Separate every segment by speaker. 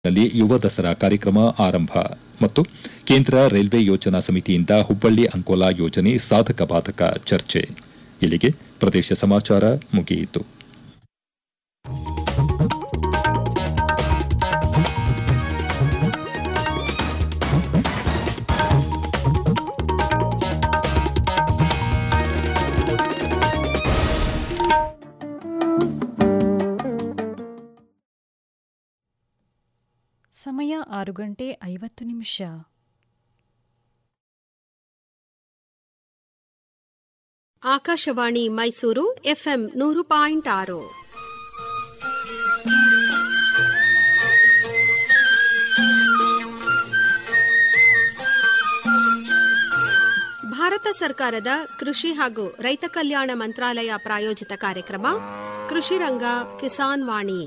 Speaker 1: ನಲ್ಲಿ ಯುವ ದಸರಾ ಕಾರ್ಯಕ್ರಮ ಆರಂಭ ಮತ್ತು ಕೇಂದ್ರ ರೈಲ್ವೆ ಯೋಜನಾ ಸಮಿತಿಯಿಂದ ಹುಬ್ಬಳ್ಳಿ ಅಂಕೋಲಾ ಯೋಜನೆ ಸಾಧಕ ಬಾಧಕ ಚರ್ಚೆ ಇಲ್ಲಿಗೆ ಪ್ರದೇಶ ಸಮಾಚಾರ ಮುಗಿಯಿತು
Speaker 2: ಸಮಯ ಆರು ಗಂಟೆ ಐವತ್ತು ನಿಮಿಷ
Speaker 3: ಆಕಾಶವಾಣಿ ಮೈಸೂರು ಎಫ್ಎಂ ನೂರು ಪಾಯಿಂಟ್ ಆರು ಭಾರತ ಸರ್ಕಾರದ ಕೃಷಿ ಹಾಗೂ ರೈತ ಕಲ್ಯಾಣ ಮಂತ್ರಾಲಯ ಪ್ರಾಯೋಜಿತ ಕಾರ್ಯಕ್ರಮ ಕೃಷಿ ರಂಗ ಕಿಸಾನ್ ವಾಣಿ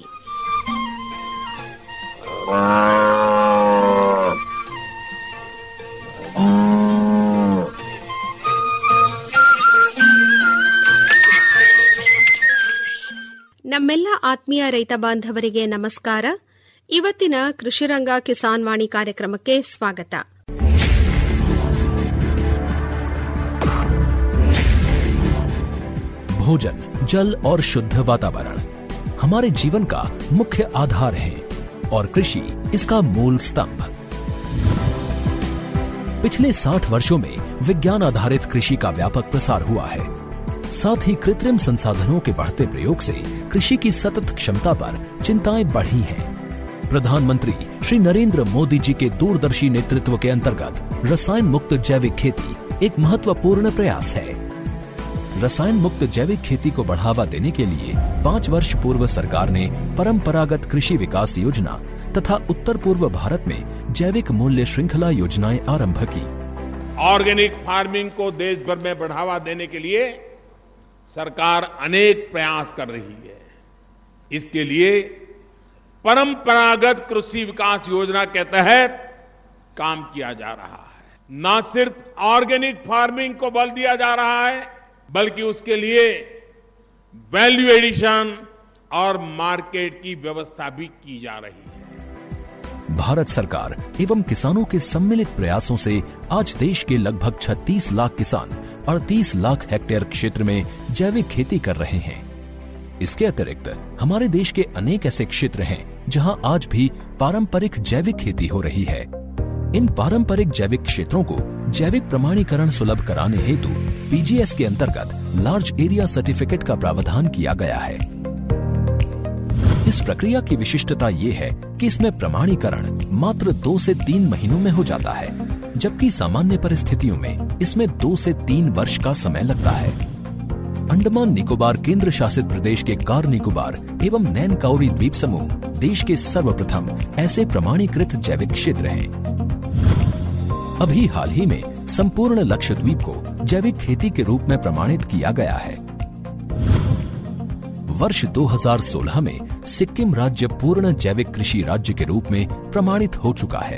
Speaker 3: ನಮ್ಮೆಲ್ಲ ಆತ್ಮೀಯ ರೈತ ಬಾಂಧವರಿಗೆ ನಮಸ್ಕಾರ ಇವತ್ತಿನ ಕೃಷಿರಂಗ ಕಿಸಾನ್ ವಾಣಿ ಕಾರ್ಯಕ್ರಮಕ್ಕೆ ಸ್ವಾಗತ
Speaker 4: भोजन जल और शुद्ध वातावरण हमारे जीवन का मुख्य आधार है और कृषि इसका मूल स्तंभ पिछले 60 वर्षों में विज्ञान आधारित कृषि का व्यापक प्रसार हुआ है साथ ही कृत्रिम संसाधनों के बढ़ते प्रयोग से कृषि की सतत क्षमता पर चिंताएं बढ़ी हैं प्रधानमंत्री श्री नरेंद्र मोदी जी के दूरदर्शी नेतृत्व के अंतर्गत रसायन मुक्त जैविक खेती एक महत्वपूर्ण प्रयास है रसायन मुक्त जैविक खेती को बढ़ावा देने के लिए पाँच वर्ष पूर्व सरकार ने परंपरागत कृषि विकास योजना तथा उत्तर पूर्व भारत में जैविक मूल्य श्रृंखला योजनाएं आरंभ की
Speaker 5: ऑर्गेनिक फार्मिंग को देश भर में बढ़ावा देने के लिए सरकार अनेक प्रयास कर रही है इसके लिए परंपरागत कृषि विकास योजना के तहत काम किया जा रहा है न सिर्फ ऑर्गेनिक फार्मिंग को बल दिया जा रहा है बल्कि उसके लिए वैल्यू एडिशन और मार्केट की व्यवस्था भी की जा रही है
Speaker 4: भारत सरकार एवं किसानों के सम्मिलित प्रयासों से आज देश के लगभग 36 लाख किसान 38 लाख हेक्टेयर क्षेत्र में जैविक खेती कर रहे हैं इसके अतिरिक्त हमारे देश के अनेक ऐसे क्षेत्र हैं जहां आज भी पारंपरिक जैविक खेती हो रही है इन पारंपरिक जैविक क्षेत्रों को जैविक प्रमाणीकरण सुलभ कराने हेतु पीजीएस के अंतर्गत लार्ज एरिया सर्टिफिकेट का प्रावधान किया गया है इस प्रक्रिया की विशिष्टता ये है कि इसमें प्रमाणीकरण मात्र दो से तीन महीनों में हो जाता है जबकि सामान्य परिस्थितियों में इसमें दो से तीन वर्ष का समय लगता है अंडमान निकोबार केंद्र शासित प्रदेश के कार निकोबार एवं नैन काउरी द्वीप समूह देश के सर्वप्रथम ऐसे प्रमाणीकृत जैविक क्षेत्र हैं अभी हाल ही में संपूर्ण लक्षद्वीप को जैविक खेती के रूप में प्रमाणित किया गया है वर्ष 2016 में सिक्किम राज्य पूर्ण जैविक कृषि राज्य के रूप में प्रमाणित हो चुका है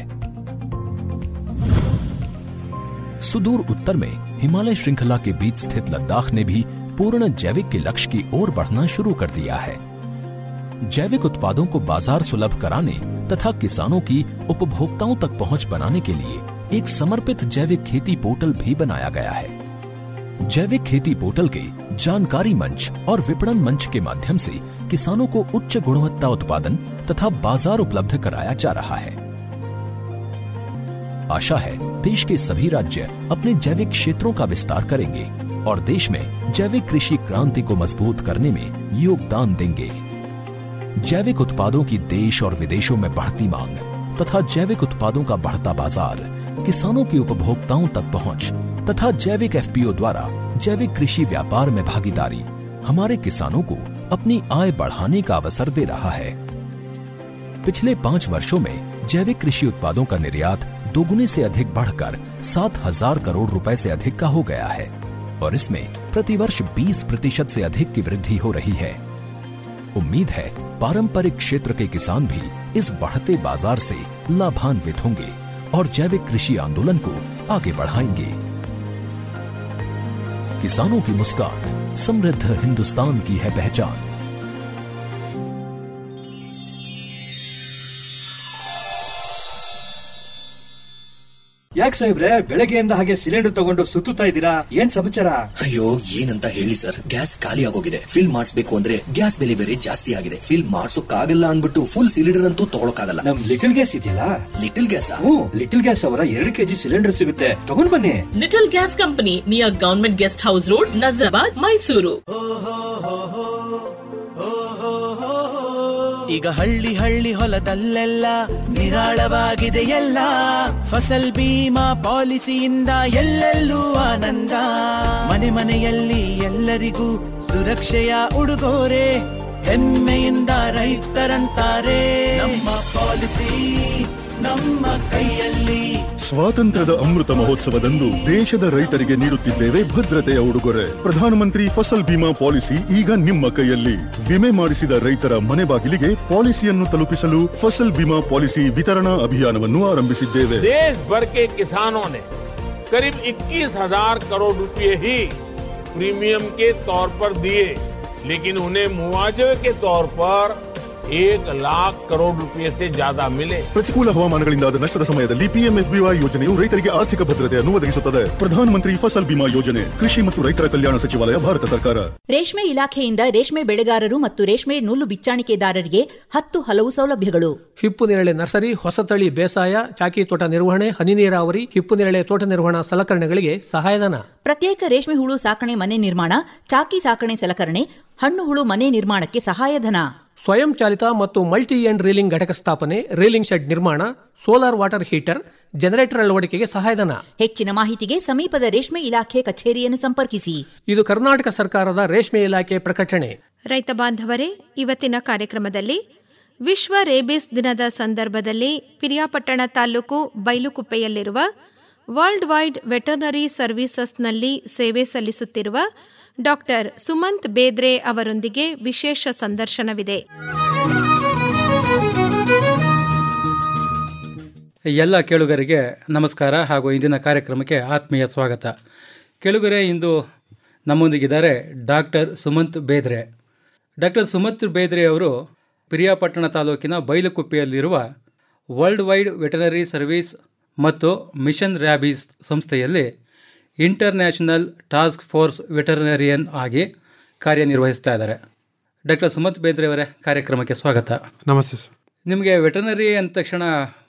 Speaker 4: सुदूर उत्तर में हिमालय श्रृंखला के बीच स्थित लद्दाख ने भी पूर्ण जैविक के लक्ष्य की ओर बढ़ना शुरू कर दिया है जैविक उत्पादों को बाजार सुलभ कराने तथा किसानों की उपभोक्ताओं तक पहुंच बनाने के लिए एक समर्पित जैविक खेती पोर्टल भी बनाया गया है जैविक खेती पोर्टल के जानकारी मंच और विपणन मंच के माध्यम से किसानों को उच्च गुणवत्ता उत्पादन तथा बाजार उपलब्ध कराया जा रहा है आशा है देश के सभी राज्य अपने जैविक क्षेत्रों का विस्तार करेंगे और देश में जैविक कृषि क्रांति को मजबूत करने में योगदान देंगे जैविक उत्पादों की देश और विदेशों में बढ़ती मांग तथा जैविक उत्पादों का बढ़ता बाजार किसानों की उपभोक्ताओं तक पहुंच तथा जैविक एफपीओ द्वारा जैविक कृषि व्यापार में भागीदारी हमारे किसानों को अपनी आय बढ़ाने का अवसर दे रहा है पिछले पाँच वर्षों में जैविक कृषि उत्पादों का निर्यात दोगुने से अधिक बढ़कर सात हजार करोड़ रुपए से अधिक का हो गया है और इसमें प्रतिवर्ष 20 प्रतिशत से अधिक की वृद्धि हो रही है उम्मीद है पारंपरिक क्षेत्र के किसान भी इस बढ़ते बाजार से लाभान्वित होंगे और जैविक कृषि आंदोलन को आगे बढ़ाएंगे किसानों की मुस्कान समृद्ध हिंदुस्तान की है पहचान
Speaker 6: ಯಾಕೆ ಸಾಹೇಬ್ರೆ ಬೆಳಗ್ಗೆಯಿಂದ ಹಾಗೆ ಸಿಲಿಂಡರ್ ತಗೊಂಡು ಸುತ್ತುತ್ತಾ ಇದ್ದೀರಾ ಏನ್ ಸಮಾಚಾರ
Speaker 7: ಅಯ್ಯೋ ಏನಂತ ಹೇಳಿ ಸರ್ ಗ್ಯಾಸ್ ಖಾಲಿ ಆಗೋಗಿದೆ ಫಿಲ್ ಮಾಡಿಸ್ಬೇಕು ಅಂದ್ರೆ ಗ್ಯಾಸ್ ಬೆಲೆ ಬೇರೆ ಜಾಸ್ತಿ ಆಗಿದೆ ಫಿಲ್ ಮಾಡ್ಸೋಕ್ಕಾಗಲ್ಲ ಅನ್ಬಿಟ್ಟು ಫುಲ್ ಸಿಲಿಂಡರ್ ಅಂತೂ ತಗೊಳಕಾಗಲ್ಲ
Speaker 6: ನಮ್ ಲಿಟಲ್ ಗ್ಯಾಸ್ ಇದೆಯಲ್ಲ
Speaker 7: ಲಿಟಲ್ ಗ್ಯಾಸ್
Speaker 6: ಹ್ಞೂ ಲಿಟಲ್ ಗ್ಯಾಸ್ ಅವರ ಎರಡು ಕೆಜಿ ಸಿಲಿಂಡರ್ ಸಿಗುತ್ತೆ ತಗೊಂಡ್ ಬನ್ನಿ
Speaker 8: little gas company near government guest house road Nazarabad Mysuru
Speaker 9: ಈಗ ಹಳ್ಳಿ ಹಳ್ಳಿ ಹೊಲದಲ್ಲೆಲ್ಲ ನಿರಾಳವಾಗಿದೆ ಎಲ್ಲ ಫಸಲ್ ಬೀಮಾ ಪಾಲಿಸಿಯಿಂದ ಎಲ್ಲೆಲ್ಲೂ ಆನಂದ ಮನೆ ಮನೆಯಲ್ಲಿ ಎಲ್ಲರಿಗೂ ಸುರಕ್ಷೆಯ ಉಡುಗೊರೆ ಹೆಮ್ಮೆಯಿಂದ ರೈತರಂತಾರೆ ನಮ್ಮ ಪಾಲಿಸಿ ನಮ್ಮ ಕೈಯಲ್ಲಿ
Speaker 10: ಸ್ವಾತಂತ್ರ್ಯದ ಅಮೃತ ಮಹೋತ್ಸವದಂದು ದೇಶದ ರೈತರಿಗೆ ನೀಡುತ್ತಿದ್ದೇವೆ ಭದ್ರತೆಯ ಉಡುಗೊರೆ ಪ್ರಧಾನಮಂತ್ರಿ ಫಸಲ್ ಬಿಮಾ ಪಾಲಿಸಿ ಈಗ ನಿಮ್ಮ ಕೈಯಲ್ಲಿ ವಿಮೆ ಮಾಡಿಸಿದ ರೈತರ ಮನೆ ಬಾಗಿಲಿಗೆ ಪಾಲಿಸಿಯನ್ನು ತಲುಪಿಸಲು ಫಸಲ್ ಬಿಮಾ ಪಾಲಿಸಿ ವಿತರಣಾ ಅಭಿಯಾನವನ್ನು ಆರಂಭಿಸಿದ್ದೇವೆ
Speaker 5: देश भर के किसानों ने करीब 21,000 करोड़ रुपए ही प्रीमियम के तौर पर दिए लेकिन उन्हें मुआवजे के तौर पर एक लाख करोड़ रुपए से ज्यादा मिले
Speaker 10: ಪ್ರತಿಕೂಲ ಹವಾಮಾನಗಳಿಂದಾದ ನಷ್ಟದ ಸಮಯದಲ್ಲಿ ಪಿಎಂಎಫ್ಬಿವೈ ಯೋಜನೆಯು ರೈತರಿಗೆ ಆರ್ಥಿಕ ಭದ್ರತೆಯನ್ನು ಒದಗಿಸುತ್ತದೆ ಪ್ರಧಾನಮಂತ್ರಿ ಫಸಲ್ ಬಿಮಾ ಯೋಜನೆ ಕೃಷಿ ಮತ್ತು ರೈತರ ಕಲ್ಯಾಣ ಸಚಿವಾಲಯ ಭಾರತ ಸರ್ಕಾರ
Speaker 11: ರೇಷ್ಮೆ ಇಲಾಖೆಯಿಂದ ರೇಷ್ಮೆ ಬೆಳೆಗಾರರು ಮತ್ತು ರೇಷ್ಮೆ ನೂಲು ಬಿಚ್ಚಾಣಿಕೆದಾರರಿಗೆ ಹತ್ತು ಹಲವು ಸೌಲಭ್ಯಗಳು
Speaker 12: ಹಿಪ್ಪು ನೇರಳೆ ನರ್ಸರಿ ಹೊಸತಳಿ ಬೇಸಾಯ ಚಾಕಿ ತೋಟ ನಿರ್ವಹಣೆ ಹನಿ ನೀರಾವರಿ ಹಿಪ್ಪು ನೇರಳೆ ತೋಟ ನಿರ್ವಹಣಾ ಸಲಕರಣೆಗಳಿಗೆ ಸಹಾಯಧನ
Speaker 11: ಪ್ರತ್ಯೇಕ ರೇಷ್ಮೆ ಹುಳು ಸಾಕಣೆ ಮನೆ ನಿರ್ಮಾಣ ಚಾಕಿ ಸಾಕಣೆ ಸಲಕರಣೆ ಹಣ್ಣು ಹುಳು ಮನೆ ನಿರ್ಮಾಣಕ್ಕೆ ಸಹಾಯಧನ
Speaker 12: ಸ್ವಯಂ ಚಾಲಿತ ಮತ್ತು ಮಲ್ಟಿ ಎಂಡ್ ರೀಲಿಂಗ್ ಘಟಕ ಸ್ಥಾಪನೆ ರೀಲಿಂಗ್ ಶೆಡ್ ನಿರ್ಮಾಣ ಸೋಲಾರ್ ವಾಟರ್ ಹೀಟರ್ ಜನರೇಟರ್ ಅಳವಡಿಕೆಗೆ ಸಹಾಯಧನ
Speaker 11: ಹೆಚ್ಚಿನ ಮಾಹಿತಿಗೆ ಸಮೀಪದ ರೇಷ್ಮೆ ಇಲಾಖೆ ಕಚೇರಿಯನ್ನು ಸಂಪರ್ಕಿಸಿ
Speaker 12: ಇದು ಕರ್ನಾಟಕ ಸರ್ಕಾರದ ರೇಷ್ಮೆ ಇಲಾಖೆ ಪ್ರಕಟಣೆ
Speaker 3: ರೈತ ಬಾಂಧವರೇ ಇವತ್ತಿನ ಕಾರ್ಯಕ್ರಮದಲ್ಲಿ ವಿಶ್ವ ರೇಬಿಸ್ ದಿನದ ಸಂದರ್ಭದಲ್ಲಿ ಪಿರಿಯಾಪಟ್ಟಣ ತಾಲೂಕು ಬೈಲುಕುಪ್ಪೆಯಲ್ಲಿರುವ ವರ್ಲ್ಡ್ ವೈಡ್ ವೆಟರ್ನರಿ ಸರ್ವೀಸಸ್ನಲ್ಲಿ ಸೇವೆ ಸಲ್ಲಿಸುತ್ತಿರುವ ಡಾಕ್ಟರ್ ಸುಮಂತ್ ಬೇದ್ರೆ ಅವರೊಂದಿಗೆ ವಿಶೇಷ ಸಂದರ್ಶನವಿದೆ
Speaker 13: ಎಲ್ಲ ಕೇಳುಗರಿಗೆ ನಮಸ್ಕಾರ ಹಾಗೂ ಇಂದಿನ ಕಾರ್ಯಕ್ರಮಕ್ಕೆ ಆತ್ಮೀಯ ಸ್ವಾಗತ ಕೇಳುಗರೆ ಇಂದು ನಮ್ಮೊಂದಿಗಿದ್ದಾರೆ ಡಾಕ್ಟರ್ ಸುಮಂತ್ ಬೇದ್ರೆ ಡಾಕ್ಟರ್ ಸುಮಂತ್ ಬೇದ್ರೆ ಅವರು ಪಿರಿಯಾಪಟ್ಟಣ ತಾಲೂಕಿನ ಬೈಲುಕುಪ್ಪೆಯಲ್ಲಿರುವ ವರ್ಲ್ಡ್ ವೈಡ್ ವೆಟನರಿ ಸರ್ವೀಸ್ ಮತ್ತು ಮಿಷನ್ ರ್ಯಾಬೀಸ್ ಸಂಸ್ಥೆಯಲ್ಲಿ ಇಂಟರ್ನ್ಯಾಷನಲ್ ಟಾಸ್ಕ್ ಫೋರ್ಸ್ ವೆಟರ್ನರಿಯನ್ ಆಗಿ ಕಾರ್ಯನಿರ್ವಹಿಸ್ತಾ ಇದ್ದಾರೆ ಡಾಕ್ಟರ್ ಸುಮಂತ್ ಬೇದ್ರೆ ಅವರೇ ಕಾರ್ಯಕ್ರಮಕ್ಕೆ ಸ್ವಾಗತ
Speaker 14: ನಮಸ್ತೆ ಸರ್
Speaker 13: ನಿಮಗೆ ವೆಟರ್ನರಿ ಅಂದ ತಕ್ಷಣ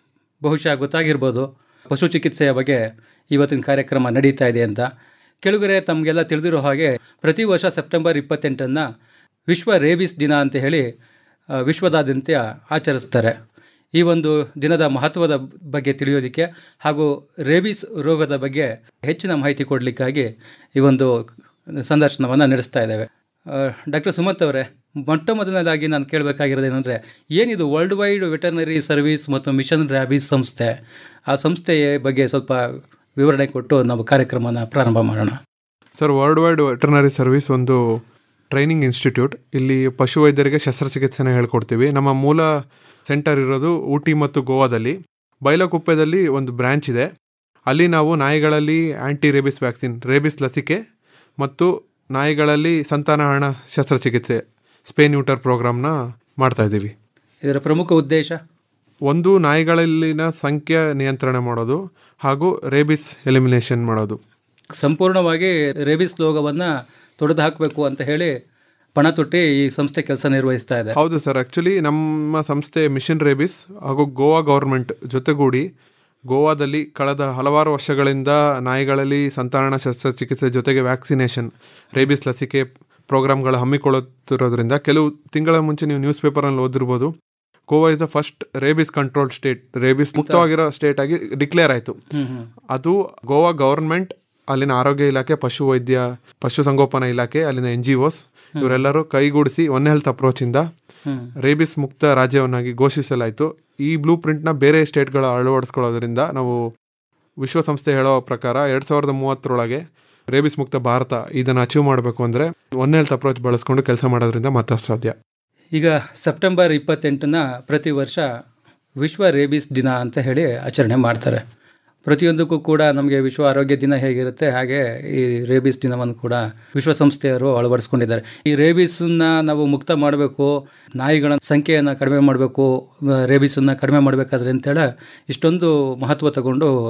Speaker 13: ಬಹುಶಃ ಗೊತ್ತಾಗಿರ್ಬೋದು ಪಶು ಚಿಕಿತ್ಸೆಯ ಬಗ್ಗೆ ಇವತ್ತಿನ ಕಾರ್ಯಕ್ರಮ ನಡೀತಾ ಇದೆ ಅಂತ ಕೆಳಗರೆ ತಮಗೆಲ್ಲ ತಿಳಿದಿರೋ ಹಾಗೆ ಪ್ರತಿ ವರ್ಷ ಸೆಪ್ಟೆಂಬರ್ ಇಪ್ಪತ್ತೆಂಟನ್ನು ವಿಶ್ವ ರೇಬಿಸ್ ದಿನ ಅಂತ ಹೇಳಿ ಆ, ವಿಶ್ವದಾದ್ಯಂತ ಆಚರಿಸ್ತಾರೆ ಈ ಒಂದು ದಿನದ ಮಹತ್ವದ ಬಗ್ಗೆ ತಿಳಿಯೋದಕ್ಕೆ ಹಾಗೂ ರೇಬಿಸ್ ರೋಗದ ಬಗ್ಗೆ ಹೆಚ್ಚಿನ ಮಾಹಿತಿ ಕೊಡಲಿಕ್ಕಾಗಿ ಈ ಒಂದು ಸಂದರ್ಶನವನ್ನು ನಡೆಸ್ತಾ ಇದ್ದೇವೆ ಡಾಕ್ಟರ್ ಸುಮಂತ್ ಅವರೇ ಮೊಟ್ಟ ಮೊದಲನೇದಾಗಿ ನಾನು ಕೇಳಬೇಕಾಗಿರೋದು ಏನಂದರೆ ಏನಿದು ವರ್ಲ್ಡ್ ವೈಡ್ ವೆಟರ್ನರಿ ಸರ್ವಿಸ್ ಮತ್ತು ಮಿಷನ್ ರ್ಯಾಬೀಸ್ ಸಂಸ್ಥೆ ಆ ಸಂಸ್ಥೆಯ ಬಗ್ಗೆ ಸ್ವಲ್ಪ ವಿವರಣೆ ಕೊಟ್ಟು ನಾವು ಕಾರ್ಯಕ್ರಮನ ಪ್ರಾರಂಭ ಮಾಡೋಣ
Speaker 14: sir world wide veterinary service ಒಂದು ಟ್ರೈನಿಂಗ್ ಇನ್ಸ್ಟಿಟ್ಯೂಟ್ ಇಲ್ಲಿ ಪಶುವೈದ್ಯರಿಗೆ ಶಸ್ತ್ರಚಿಕಿತ್ಸೆನ ಹೇಳ್ಕೊಡ್ತೀವಿ ನಮ್ಮ ಮೂಲ ಸೆಂಟರ್ ಇರೋದು ಊಟಿ ಮತ್ತು ಗೋವಾದಲ್ಲಿ ಬೈಲಕುಪ್ಪೆದಲ್ಲಿ ಒಂದು ಬ್ರ್ಯಾಂಚ್ ಇದೆ ಅಲ್ಲಿ ನಾವು ನಾಯಿಗಳಲ್ಲಿ ಆ್ಯಂಟಿ ರೇಬಿಸ್ ವ್ಯಾಕ್ಸಿನ್ ರೇಬಿಸ್ ಲಸಿಕೆ ಮತ್ತು ನಾಯಿಗಳಲ್ಲಿ ಸಂತಾನಹರಣ ಶಸ್ತ್ರಚಿಕಿತ್ಸೆ ಸ್ಪೇನ್ ನ್ಯೂಟರ್ ಪ್ರೋಗ್ರಾಮ್ನ ಮಾಡ್ತಾ ಇದ್ದೀವಿ
Speaker 13: ಇದರ ಪ್ರಮುಖ ಉದ್ದೇಶ
Speaker 14: ಒಂದು ನಾಯಿಗಳಲ್ಲಿನ ಸಂಖ್ಯೆ ನಿಯಂತ್ರಣ ಮಾಡೋದು ಹಾಗೂ ರೇಬಿಸ್ ಎಲಿಮಿನೇಷನ್ ಮಾಡೋದು
Speaker 13: ಸಂಪೂರ್ಣವಾಗಿ ರೇಬಿಸ್ ರೋಗವನ್ನು ತೊಡೆದು ಹಾಕಬೇಕು ಅಂತ ಹೇಳಿ ಪಣ ತೊಟ್ಟಿ ಈ ಸಂಸ್ಥೆ ಕೆಲಸ ನಿರ್ವಹಿಸ್ತಾ ಇದೆ
Speaker 14: ಹೌದು ಸರ್ ಆ್ಯಕ್ಚುಲಿ ನಮ್ಮ ಸಂಸ್ಥೆ ಮಿಷನ್ ರೇಬಿಸ್ ಹಾಗೂ ಗೋವಾ ಗೌರ್ಮೆಂಟ್ ಜೊತೆಗೂಡಿ ಗೋವಾದಲ್ಲಿ ಕಳೆದ ಹಲವಾರು ವರ್ಷಗಳಿಂದ ನಾಯಿಗಳಲ್ಲಿ ಸಂತಾನ ಶಸ್ತ್ರಚಿಕಿತ್ಸೆ ಜೊತೆಗೆ ವ್ಯಾಕ್ಸಿನೇಷನ್ ರೇಬಿಸ್ ಲಸಿಕೆ ಪ್ರೋಗ್ರಾಮ್ಗಳು ಹಮ್ಮಿಕೊಳ್ಳುತ್ತಿರೋದ್ರಿಂದ ಕೆಲವು ತಿಂಗಳ ಮುಂಚೆ ನೀವು ನ್ಯೂಸ್ ಪೇಪರಲ್ಲಿ ಓದಿರ್ಬೋದು Goa is the first rabies control state rabies ಮುಕ್ತವಾಗಿರೋ ಸ್ಟೇಟ್ ಆಗಿ ಡಿಕ್ಲೇರ್ ಆಯಿತು
Speaker 13: ಹ್ಮ್, ಹ್ಮ್.
Speaker 14: ಅದು ಗೋವಾ ಗವರ್ಮೆಂಟ್ ಅಲ್ಲಿನ ಆರೋಗ್ಯ ಇಲಾಖೆ ಪಶು ವೈದ್ಯ ಪಶುಸಂಗೋಪನಾ ಇಲಾಖೆ ಅಲ್ಲಿನ ಎನ್ ಜಿ ಒಸ್ ಇವರೆಲ್ಲರೂ ಕೈಗೂಡಿಸಿ ಒನ್ ಹೆಲ್ತ್ ಅಪ್ರೋಚ್ ಇಂದ
Speaker 13: ಹ್ಮ್.
Speaker 14: ರೇಬಿಸ್ ಮುಕ್ತ ರಾಜ್ಯವನ್ನಾಗಿ ಘೋಷಿಸಲಾಯಿತು ಈ ಬ್ಲೂ ಪ್ರಿಂಟ್ನ ಬೇರೆ ಸ್ಟೇಟ್ಗಳ ಅಳವಡಿಸ್ಕೊಳ್ಳೋದ್ರಿಂದ ನಾವು ವಿಶ್ವಸಂಸ್ಥೆ ಹೇಳೋ ಪ್ರಕಾರ ಎರಡು ಸಾವಿರದ ಮೂವತ್ತರೊಳಗೆ ರೇಬಿಸ್ ಮುಕ್ತ ಭಾರತ ಇದನ್ನು ಅಚೀವ್ ಮಾಡಬೇಕು ಅಂದರೆ ಒನ್ ಹೆಲ್ತ್ ಅಪ್ರೋಚ್ ಬಳಸ್ಕೊಂಡು ಕೆಲಸ ಮಾಡೋದ್ರಿಂದ ಮಾತ್ರ ಸಾಧ್ಯ
Speaker 13: ಈಗ ಸೆಪ್ಟೆಂಬರ್ ಇಪ್ಪತ್ತೆಂಟನ ಪ್ರತಿ ವರ್ಷ ವಿಶ್ವ ರೇಬಿಸ್ ದಿನ ಅಂತ ಹೇಳಿ ಆಚರಣೆ ಮಾಡ್ತಾರೆ ಪ್ರತಿಯೊಂದಕ್ಕೂ ಕೂಡ ನಮಗೆ ವಿಶ್ವ ಆರೋಗ್ಯ ದಿನ ಹೇಗಿರುತ್ತೆ ಹಾಗೆ ಈ ರೇಬಿಸ್ ದಿನವನ್ನು ಕೂಡ ವಿಶ್ವಸಂಸ್ಥೆಯವರು ಅಳವಡಿಸ್ಕೊಂಡಿದ್ದಾರೆ ಈ ರೇಬಿಸನ್ನ ನಾವು ಮುಕ್ತ ಮಾಡಬೇಕು ನಾಯಿಗಳ ಸಂಖ್ಯೆಯನ್ನು ಕಡಿಮೆ ಮಾಡಬೇಕು ರೇಬಿಸನ್ನು ಕಡಿಮೆ ಮಾಡಬೇಕಾದ್ರೆ ಅಂತೇಳಿ ಇಷ್ಟೊಂದು ಮಹತ್ವ ತಗೊಂಡು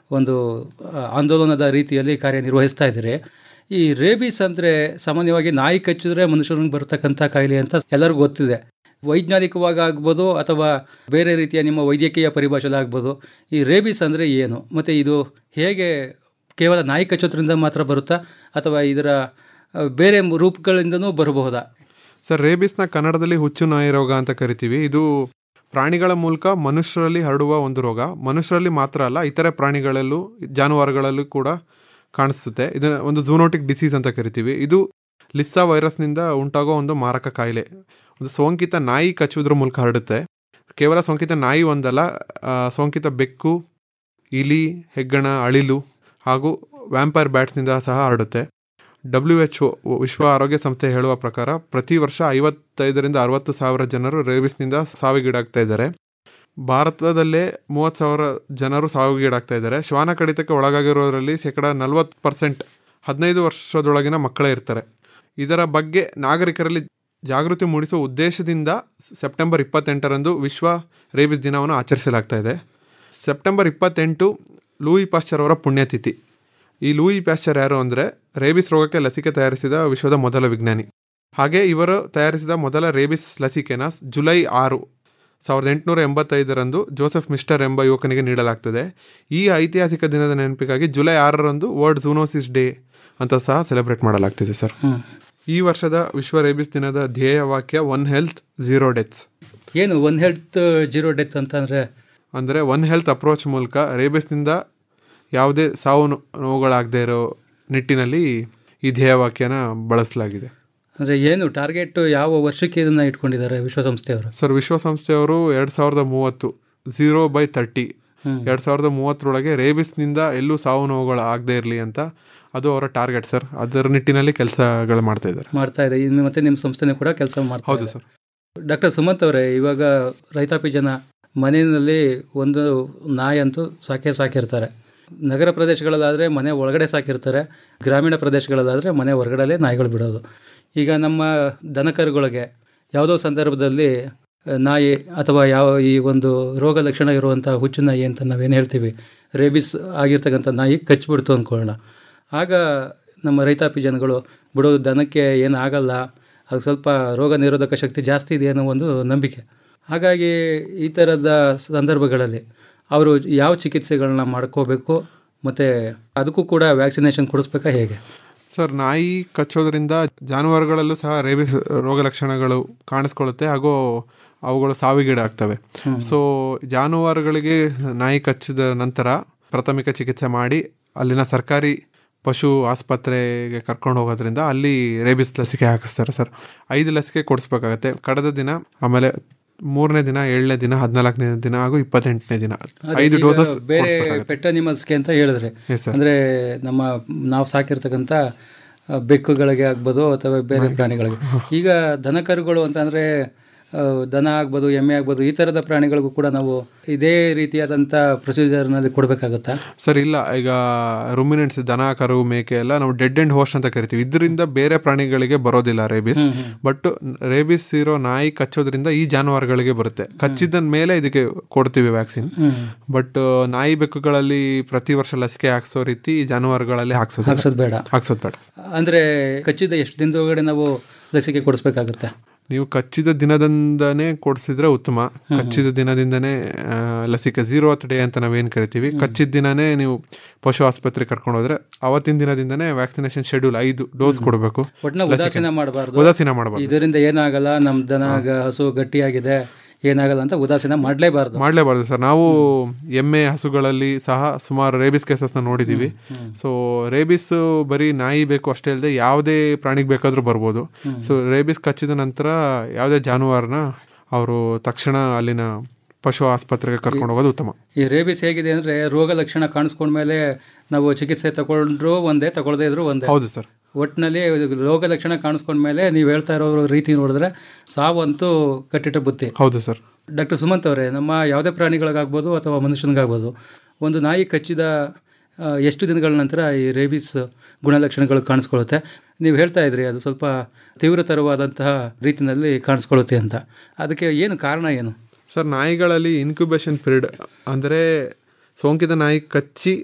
Speaker 13: ಒಂದು ಆ, ಆಂದೋಲನದ ರೀತಿಯಲ್ಲಿ ಕಾರ್ಯನಿರ್ವಹಿಸ್ತಾ ಇದ್ದೀರಿ ಈ ರೇಬೀಸ್ ಅಂದರೆ ಸಾಮಾನ್ಯವಾಗಿ ನಾಯಿ ಕಚ್ಚಿದ್ರೆ ಮನುಷ್ಯನಿಗೆ ಬರ್ತಕ್ಕಂಥ ಕಾಯಿಲೆ ಅಂತ ಎಲ್ಲರಿಗೂ ಗೊತ್ತಿದೆ ವೈಜ್ಞಾನಿಕವಾಗಿ ಆಗ್ಬೋದು ಅಥವಾ ಬೇರೆ ರೀತಿಯ ನಿಮ್ಮ ವೈದ್ಯಕೀಯ ಪರಿಭಾಷೆಯಲ್ಲಿ ಆಗ್ಬೋದು ಈ ರೇಬೀಸ್ ಅಂದರೆ ಏನು ಮತ್ತು ಇದು ಹೇಗೆ ಕೇವಲ ನಾಯಿ ಕಚ್ಚೋದ್ರಿಂದ ಮಾತ್ರ ಬರುತ್ತಾ ಅಥವಾ ಇದರ ಆ, ಬೇರೆ ರೂಪಗಳಿಂದನೂ ಬರಬಹುದಾ
Speaker 14: ಸರ್ ರೇಬಿಸ್ನ ಕನ್ನಡದಲ್ಲಿ ಹುಚ್ಚು ನಾಯಿ ರೋಗ ಅಂತ ಕರಿತೀವಿ ಇದು ಪ್ರಾಣಿಗಳ ಮೂಲಕ ಮನುಷ್ಯರಲ್ಲಿ ಹರಡುವ ಒಂದು ರೋಗ ಮನುಷ್ಯರಲ್ಲಿ ಮಾತ್ರ ಅಲ್ಲ ಇತರೆ ಪ್ರಾಣಿಗಳಲ್ಲೂ ಜಾನುವಾರುಗಳಲ್ಲೂ ಕೂಡ ಕಾಣಿಸುತ್ತೆ ಇದನ್ನ ಒಂದು ಝೂನೋಟಿಕ್ ಡಿಸೀಸ್ ಅಂತ ಕರಿತೀವಿ ಇದು ಲಿಸ್ಸಾ ವೈರಸ್ನಿಂದ ಉಂಟಾಗೋ ಒಂದು ಮಾರಕ ಕಾಯಿಲೆ ಒಂದು ಸೋಂಕಿತ ನಾಯಿ ಕಚ್ಚುವುದ್ರ ಮೂಲಕ ಹರಡುತ್ತೆ ಕೇವಲ ಸೋಂಕಿತ ನಾಯಿ ಒಂದಲ್ಲ ಆ, ಸೋಂಕಿತ ಬೆಕ್ಕು ಇಲಿ ಹೆಗ್ಗಣ ಅಳಿಲು ಹಾಗೂ ವ್ಯಾಂಪೈರ್ ಬ್ಯಾಟ್ಸ್ನಿಂದ ಸಹ ಹರಡುತ್ತೆ ಡಬ್ಲ್ಯೂ ಎಚ್ ಒ ವಿಶ್ವ ಆರೋಗ್ಯ ಸಂಸ್ಥೆ ಹೇಳುವ ಪ್ರಕಾರ ಪ್ರತಿ ವರ್ಷ ಐವತ್ತೈದರಿಂದ ಅರವತ್ತು ಸಾವಿರ ಜನರು ರೇಬಿಸ್ನಿಂದ ಸಾವಿಗೀಡಾಗ್ತಾ ಇದ್ದಾರೆ ಭಾರತದಲ್ಲೇ ಮೂವತ್ತು ಸಾವಿರ ಜನರು ಸಾವಿಗೀಡಾಗ್ತಾ ಇದ್ದಾರೆ ಶ್ವಾನ ಕಡಿತಕ್ಕೆ ಒಳಗಾಗಿರೋರಲ್ಲಿ ಶೇಕಡ ನಲವತ್ತು ಪರ್ಸೆಂಟ್ ಹದಿನೈದು ವರ್ಷದೊಳಗಿನ ಮಕ್ಕಳೇ ಇರ್ತಾರೆ ಇದರ ಬಗ್ಗೆ ನಾಗರಿಕರಲ್ಲಿ ಜಾಗೃತಿ ಮೂಡಿಸುವ ಉದ್ದೇಶದಿಂದ ಸೆಪ್ಟೆಂಬರ್ ಇಪ್ಪತ್ತೆಂಟರಂದು ವಿಶ್ವ ರೇಬಿಸ್ ದಿನವನ್ನು ಆಚರಿಸಲಾಗ್ತಾ ಇದೆ ಸೆಪ್ಟೆಂಬರ್ ಇಪ್ಪತ್ತೆಂಟು ಲೂಯಿ ಪಾಶ್ಚರ್ ಅವರ ಪುಣ್ಯತಿಥಿ ಈ ಲೂಯಿ ಪ್ಯಾಶ್ಚರ್ ಯಾರು ಅಂದರೆ ರೇಬಿಸ್ ರೋಗಕ್ಕೆ ಲಸಿಕೆ ತಯಾರಿಸಿದ ವಿಶ್ವದ ಮೊದಲ ವಿಜ್ಞಾನಿ ಹಾಗೆ ಇವರು ತಯಾರಿಸಿದ ಮೊದಲ ರೇಬಿಸ್ ಲಸಿಕೆನ ಜುಲೈ ಆರು ಸಾವಿರದ ಎಂಟುನೂರ ಎಂಬತ್ತೈದರಂದು ಜೋಸೆಫ್ ಮಿಸ್ಟರ್ ಎಂಬ ಯುವಕನಿಗೆ ನೀಡಲಾಗ್ತದೆ ಈ ಐತಿಹಾಸಿಕ ದಿನದ ನೆನಪಿಗಾಗಿ ಜುಲೈ ಆರರಂದು ವರ್ಲ್ಡ್ ಝೂನೋಸಿಸ್ ಡೇ ಅಂತ ಸಹ ಸೆಲೆಬ್ರೇಟ್ ಮಾಡಲಾಗ್ತಿದೆ ಸರ್ ಈ ವರ್ಷದ ವಿಶ್ವ ರೇಬಿಸ್ ದಿನದ ಧ್ಯೇಯ ವಾಕ್ಯ ಒನ್ ಹೆಲ್ತ್ ಝೀರೋ ಡೆತ್ಸ್
Speaker 13: ಏನು ಒನ್ ಹೆಲ್ತ್ ಜೀರೋ ಡೆತ್ ಅಂತಂದರೆ
Speaker 14: ಅಂದರೆ ಒನ್ ಹೆಲ್ತ್ ಅಪ್ರೋಚ್ ಮೂಲಕ ರೇಬಿಸ್ನಿಂದ ಯಾವುದೇ ಸಾವು ನೋ- ನೋವುಗಳಾಗದೇ ಇರೋ ನಿಟ್ಟಿನಲ್ಲಿ ಈ ಧ್ಯೇಯವಾಕ್ಯನ ಬಳಸಲಾಗಿದೆ
Speaker 13: ಅಂದರೆ ಏನು ಟಾರ್ಗೆಟ್ ಯಾವ ವರ್ಷಕ್ಕೆ ಇದನ್ನು ಇಟ್ಕೊಂಡಿದ್ದಾರೆ ವಿಶ್ವಸಂಸ್ಥೆಯವರು
Speaker 14: ಸರ್ ವಿಶ್ವಸಂಸ್ಥೆಯವರು ಎರಡು ಸಾವಿರದ ಮೂವತ್ತು ಝೀರೋ ಬೈ ತರ್ಟಿ
Speaker 13: ಹ್ಮ್.
Speaker 14: ಎರಡು ಸಾವಿರದ ಮೂವತ್ತರೊಳಗೆ ರೇಬಿಸ್ನಿಂದ ಎಲ್ಲೂ ಸಾವು ನೋವುಗಳು ಆಗದೇ ಇರಲಿ ಅಂತ ಅದು ಅವರ ಟಾರ್ಗೆಟ್ ಸರ್ ಅದರ ನಿಟ್ಟಿನಲ್ಲಿ ಕೆಲಸಗಳು ಮಾಡ್ತಾ ಇದ್ದಾರೆ
Speaker 13: ಮಾಡ್ತಾ ಇದೆ ಇನ್ನು ಮತ್ತೆ ನಿಮ್ಮ ಸಂಸ್ಥೆನೂ ಕೂಡ ಕೆಲಸ ಮಾಡ್ತಾ
Speaker 14: ಹೌದು
Speaker 13: ಇದೆ.
Speaker 14: ಸರ್
Speaker 13: ಡಾಕ್ಟರ್ ಸುಮಂತ್ ಅವರೇ ಇವಾಗ ರೈತಾಪಿ ಜನ ಮನೆಯಲ್ಲಿ ಒಂದು ನಾಯಿ ಅಂತೂ ಸಾಕೇ ಸಾಕಿರ್ತಾರೆ ನಗರ ಪ್ರದೇಶಗಳಲ್ಲಾದರೆ ಮನೆ ಒಳಗಡೆ ಸಾಕಿರ್ತಾರೆ ಗ್ರಾಮೀಣ ಪ್ರದೇಶಗಳಲ್ಲಾದರೆ ಮನೆ ಹೊರಗಡೆಲೇ ನಾಯಿಗಳು ಬಿಡೋದು ಈಗ ನಮ್ಮ ದನಕರುಗಳಿಗೆ ಯಾವುದೋ ಸಂದರ್ಭದಲ್ಲಿ ಆ, ನಾಯಿ ಅಥವಾ ಯಾವ ಈ ಒಂದು ರೋಗ ಲಕ್ಷಣ ಇರುವಂಥ ಹುಚ್ಚು ನಾಯಿ ಅಂತ ನಾವೇನು ಹೇಳ್ತೀವಿ ರೇಬಿಸ್ ಆಗಿರ್ತಕ್ಕಂಥ ನಾಯಿ ಕಚ್ಚಿಬಿಡ್ತು ಅಂದ್ಕೊಳ್ಳೋಣ ಆಗ ನಮ್ಮ ರೈತಾಪಿ ಜನಗಳು ಬಿಡೋದು ದನಕ್ಕೆ ಏನು ಆಗಲ್ಲ ಅದು ಸ್ವಲ್ಪ ರೋಗ ನಿರೋಧಕ ಶಕ್ತಿ ಜಾಸ್ತಿ ಇದೆ ಅನ್ನೋ ಒಂದು ನಂಬಿಕೆ ಹಾಗಾಗಿ ಈ ಥರದ ಸಂದರ್ಭಗಳಲ್ಲಿ ಅವರು ಯಾವ ಚಿಕಿತ್ಸೆಗಳನ್ನ ಮಾಡ್ಕೋಬೇಕು ಮತ್ತು ಅದಕ್ಕೂ ಕೂಡ ವ್ಯಾಕ್ಸಿನೇಷನ್ ಕೊಡಿಸ್ಬೇಕಾ ಹೇಗೆ
Speaker 14: ಸರ್ ನಾಯಿ ಕಚ್ಚೋದ್ರಿಂದ ಜಾನುವಾರುಗಳಲ್ಲೂ ಸಹ ರೇಬಿಸ್ ರೋಗ ಲಕ್ಷಣಗಳು ಕಾಣಿಸ್ಕೊಳ್ಳುತ್ತೆ ಹಾಗೂ ಅವುಗಳು ಸಾವಿಗೀಡಾಗ್ತವೆ ಸೊ ಜಾನುವಾರುಗಳಿಗೆ ನಾಯಿ ಕಚ್ಚಿದ ನಂತರ ಪ್ರಾಥಮಿಕ ಚಿಕಿತ್ಸೆ ಮಾಡಿ ಅಲ್ಲಿನ ಸರ್ಕಾರಿ ಪಶು ಆಸ್ಪತ್ರೆಗೆ ಕರ್ಕೊಂಡು ಹೋಗೋದ್ರಿಂದ ಅಲ್ಲಿ ರೇಬಿಸ್ ಲಸಿಕೆ ಹಾಕಿಸ್ತಾರೆ ಸರ್ ಐದು ಲಸಿಕೆ ಕೊಡಿಸ್ಬೇಕಾಗತ್ತೆ ಕಳೆದ ದಿನ ಆಮೇಲೆ ಮೂರನೇ ದಿನ ಏಳನೇ ದಿನ ಹದಿನಾಲ್ಕನೇ ದಿನ ಹಾಗೂ ಇಪ್ಪತ್ತೆಂಟನೇ ದಿನ
Speaker 13: ಅದೇ
Speaker 14: ಐದು
Speaker 13: ಈಗ
Speaker 14: ಡೋಸಸ್
Speaker 13: ಬೇರೆ ಪೆಟ್ ಅನಿಮಲ್ಸ್ಗೆ ಅಂತ ಹೇಳಿದ್ರೆ
Speaker 14: Yes, sir.
Speaker 13: ಅಂದರೆ ನಮ್ಮ ನಾವು ಸಾಕಿರ್ತಕ್ಕಂಥ ಆ, ಬೆಕ್ಕುಗಳಿಗೆ ಆಗ್ಬೋದು ಅಥವಾ ಬೇರೆ ಪ್ರಾಣಿಗಳಿಗೆ ಈಗ ದನಕರುಗಳು ಅಂತಂದರೆ ದನ ಆಗ್ಬೋದು ಎಮ್ಮೆ ಆಗ್ಬೋದು ಈ ಥರದ ಪ್ರಾಣಿಗಳಿಗೂ ಕೂಡ ನಾವು ಇದೇ ರೀತಿಯಾದಂಥ ಪ್ರೊಸೀಜರ್ನಲ್ಲಿ ಕೊಡಬೇಕಾಗತ್ತಾ
Speaker 14: ಸರ್ ಇಲ್ಲ ಈಗ ರುಮಿನೆಂಟ್ಸ್ ದನ ಕರು ಮೇಕೆ ಎಲ್ಲ ನಾವು ಡೆಡ್ ಅಂಡ್ ಹೋಸ್ಟ್ ಅಂತ ಕರಿತೀವಿ ಇದರಿಂದ ಬೇರೆ ಪ್ರಾಣಿಗಳಿಗೆ ಬರೋದಿಲ್ಲ ರೇಬಿಸ್
Speaker 13: ಹ್ಮ್, ಹ್ಮ್.
Speaker 14: ಬಟ್ ರೇಬಿಸ್ ಇರೋ ನಾಯಿ ಕಚ್ಚೋದ್ರಿಂದ ಈ ಜಾನುವಾರುಗಳಿಗೆ ಬರುತ್ತೆ ಕಚ್ಚಿದ ಮೇಲೆ ಇದಕ್ಕೆ ಕೊಡ್ತೀವಿ ವ್ಯಾಕ್ಸಿನ್
Speaker 13: ಹ್ಮ್.
Speaker 14: ಬಟ್ ನಾಯಿ ಬೆಕ್ಕುಗಳಲ್ಲಿ ಪ್ರತಿ ವರ್ಷ ಲಸಿಕೆ ಹಾಕ್ಸೋ ರೀತಿ ಈ ಜಾನುವಾರುಗಳಲ್ಲಿ ಹಾಕ್ಸೋದು
Speaker 13: ಹಾಕ್ಸೋದು ಬೇಡ
Speaker 14: ಹಾಕ್ಸೋದು ಬೇಡ
Speaker 13: ಅಂದರೆ ಕಚ್ಚಿದ ಎಷ್ಟು ದಿನದೊಳಗಡೆ ನಾವು ಲಸಿಕೆ ಕೊಡಿಸ್ಬೇಕಾಗುತ್ತೆ
Speaker 14: ನೀವು ಕಚ್ಚಿದ ದಿನದಿಂದನೇ ಕೊಡಿಸಿದ್ರೆ ಉತ್ತಮ ಕಚ್ಚಿದ ದಿನದಿಂದನೇ ಆ, ಲಸಿಕೆ ಝೀರೋ ಡೇ ಅಂತ ನಾವೇನು ಕರಿತೀವಿ ಕಚ್ಚಿದ ದಿನನೇ ನೀವು ಪಶು ಆಸ್ಪತ್ರೆಗೆ ಕರ್ಕೊಂಡು ಹೋದ್ರೆ ಅವತ್ತಿನ ದಿನದಿಂದನೇ ವ್ಯಾಕ್ಸಿನೇಷನ್ ಶೆಡ್ಯೂಲ್ ಐದು ಡೋಸ್ ಕೊಡಬೇಕು
Speaker 13: ಒಟ್ಟಿನ ಉದಾಸೀನ ಮಾಡಬಾರ್ದು
Speaker 14: ಉದಾಸೀನ ಮಾಡಬಾರ್ದು
Speaker 13: ಇದರಿಂದ ಏನಾಗಲ್ಲ ನಮ್ಮ ದನ ಗ- ಹಸು ಗಟ್ಟಿಯಾಗಿದೆ ಏನಾಗಲ್ಲ ಅಂತ ಉದಾಸೀನ ಮಾಡಲೇಬಾರ್ದು
Speaker 14: ಮಾಡಲೇಬಾರ್ದು ಸರ್ ನಾವು ಎಮ್ಮೆ ಹಸುಗಳಲ್ಲಿ ಸಹ ಸುಮಾರು ರೇಬಿಸ್ ಕೇಸಸ್ನ ನೋಡಿದ್ದೀವಿ ಸೊ ರೇಬಿಸ್ ಬರೀ ನಾಯಿ ಬೇಕು ಅಷ್ಟೇ ಅಲ್ಲದೆ ಯಾವುದೇ ಪ್ರಾಣಿಗೆ ಬೇಕಾದರೂ ಬರ್ಬೋದು
Speaker 13: ಹ್ಮ್.
Speaker 14: ಸೊ ರೇಬಿಸ್ ಕಚ್ಚಿದ ನಂತರ ಯಾವುದೇ ಜಾನುವಾರನ ಅವರು ತಕ್ಷಣ ಅಲ್ಲಿನ ಪಶು ಆಸ್ಪತ್ರೆಗೆ ಕರ್ಕೊಂಡು ಹೋಗೋದು ಉತ್ತಮ
Speaker 13: ಈ ರೇಬಿಸ್ ಹೇಗಿದೆ ಅಂದ್ರೆ ರೋಗ ಲಕ್ಷಣ ಕಾಣಿಸ್ಕೊಂಡ್ಮೇಲೆ ನಾವು ಚಿಕಿತ್ಸೆ ತಗೊಂಡ್ರು ಒಂದೇ ತಗೊಳ್ಳದೇ ಇದ್ರು ಒಂದೇ
Speaker 14: ಹೌದು ಸರ್
Speaker 13: ಒಟ್ಟಿನಲ್ಲಿ ರೋಗ ಲಕ್ಷಣ ಕಾಣಿಸ್ಕೊಂಡ್ಮೇಲೆ ನೀವು ಹೇಳ್ತಾ ಇರೋ ರೀತಿ ನೋಡಿದ್ರೆ ಸಾವಂತೂ ಕಟ್ಟಿಟ್ಟ ಬುತ್ತಿ
Speaker 14: ಹೌದು ಸರ್
Speaker 13: ಡಾಕ್ಟರ್ ಸುಮಂತ್ ಅವರೇ ನಮ್ಮ ಯಾವುದೇ ಪ್ರಾಣಿಗಳಿಗಾಗ್ಬೋದು ಅಥವಾ ಮನುಷ್ಯನಿಗಾಗ್ಬೋದು ಒಂದು ನಾಯಿ ಕಚ್ಚಿದ ಆ, ಎಷ್ಟು ದಿನಗಳ ನಂತರ ಈ ರೇಬಿಸ್ ಗುಣಲಕ್ಷಣಗಳು ಕಾಣಿಸ್ಕೊಳ್ಳುತ್ತೆ ನೀವು ಹೇಳ್ತಾ ಇದ್ರಿ ಅದು ಸ್ವಲ್ಪ ತೀವ್ರತರವಾದಂತಹ ರೀತಿಯಲ್ಲಿ ಕಾಣಿಸ್ಕೊಳ್ಳುತ್ತೆ ಅಂತ ಅದಕ್ಕೆ ಏನು ಕಾರಣ ಏನು
Speaker 14: ಸರ್ ನಾಯಿಗಳಲ್ಲಿ ಇನ್ಕ್ಯುಬೇಷನ್ ಪೀರಿಯಡ್ ಅಂದರೆ ಸೋಂಕಿತ ನಾಯಿ ಕಚ್ಚಿ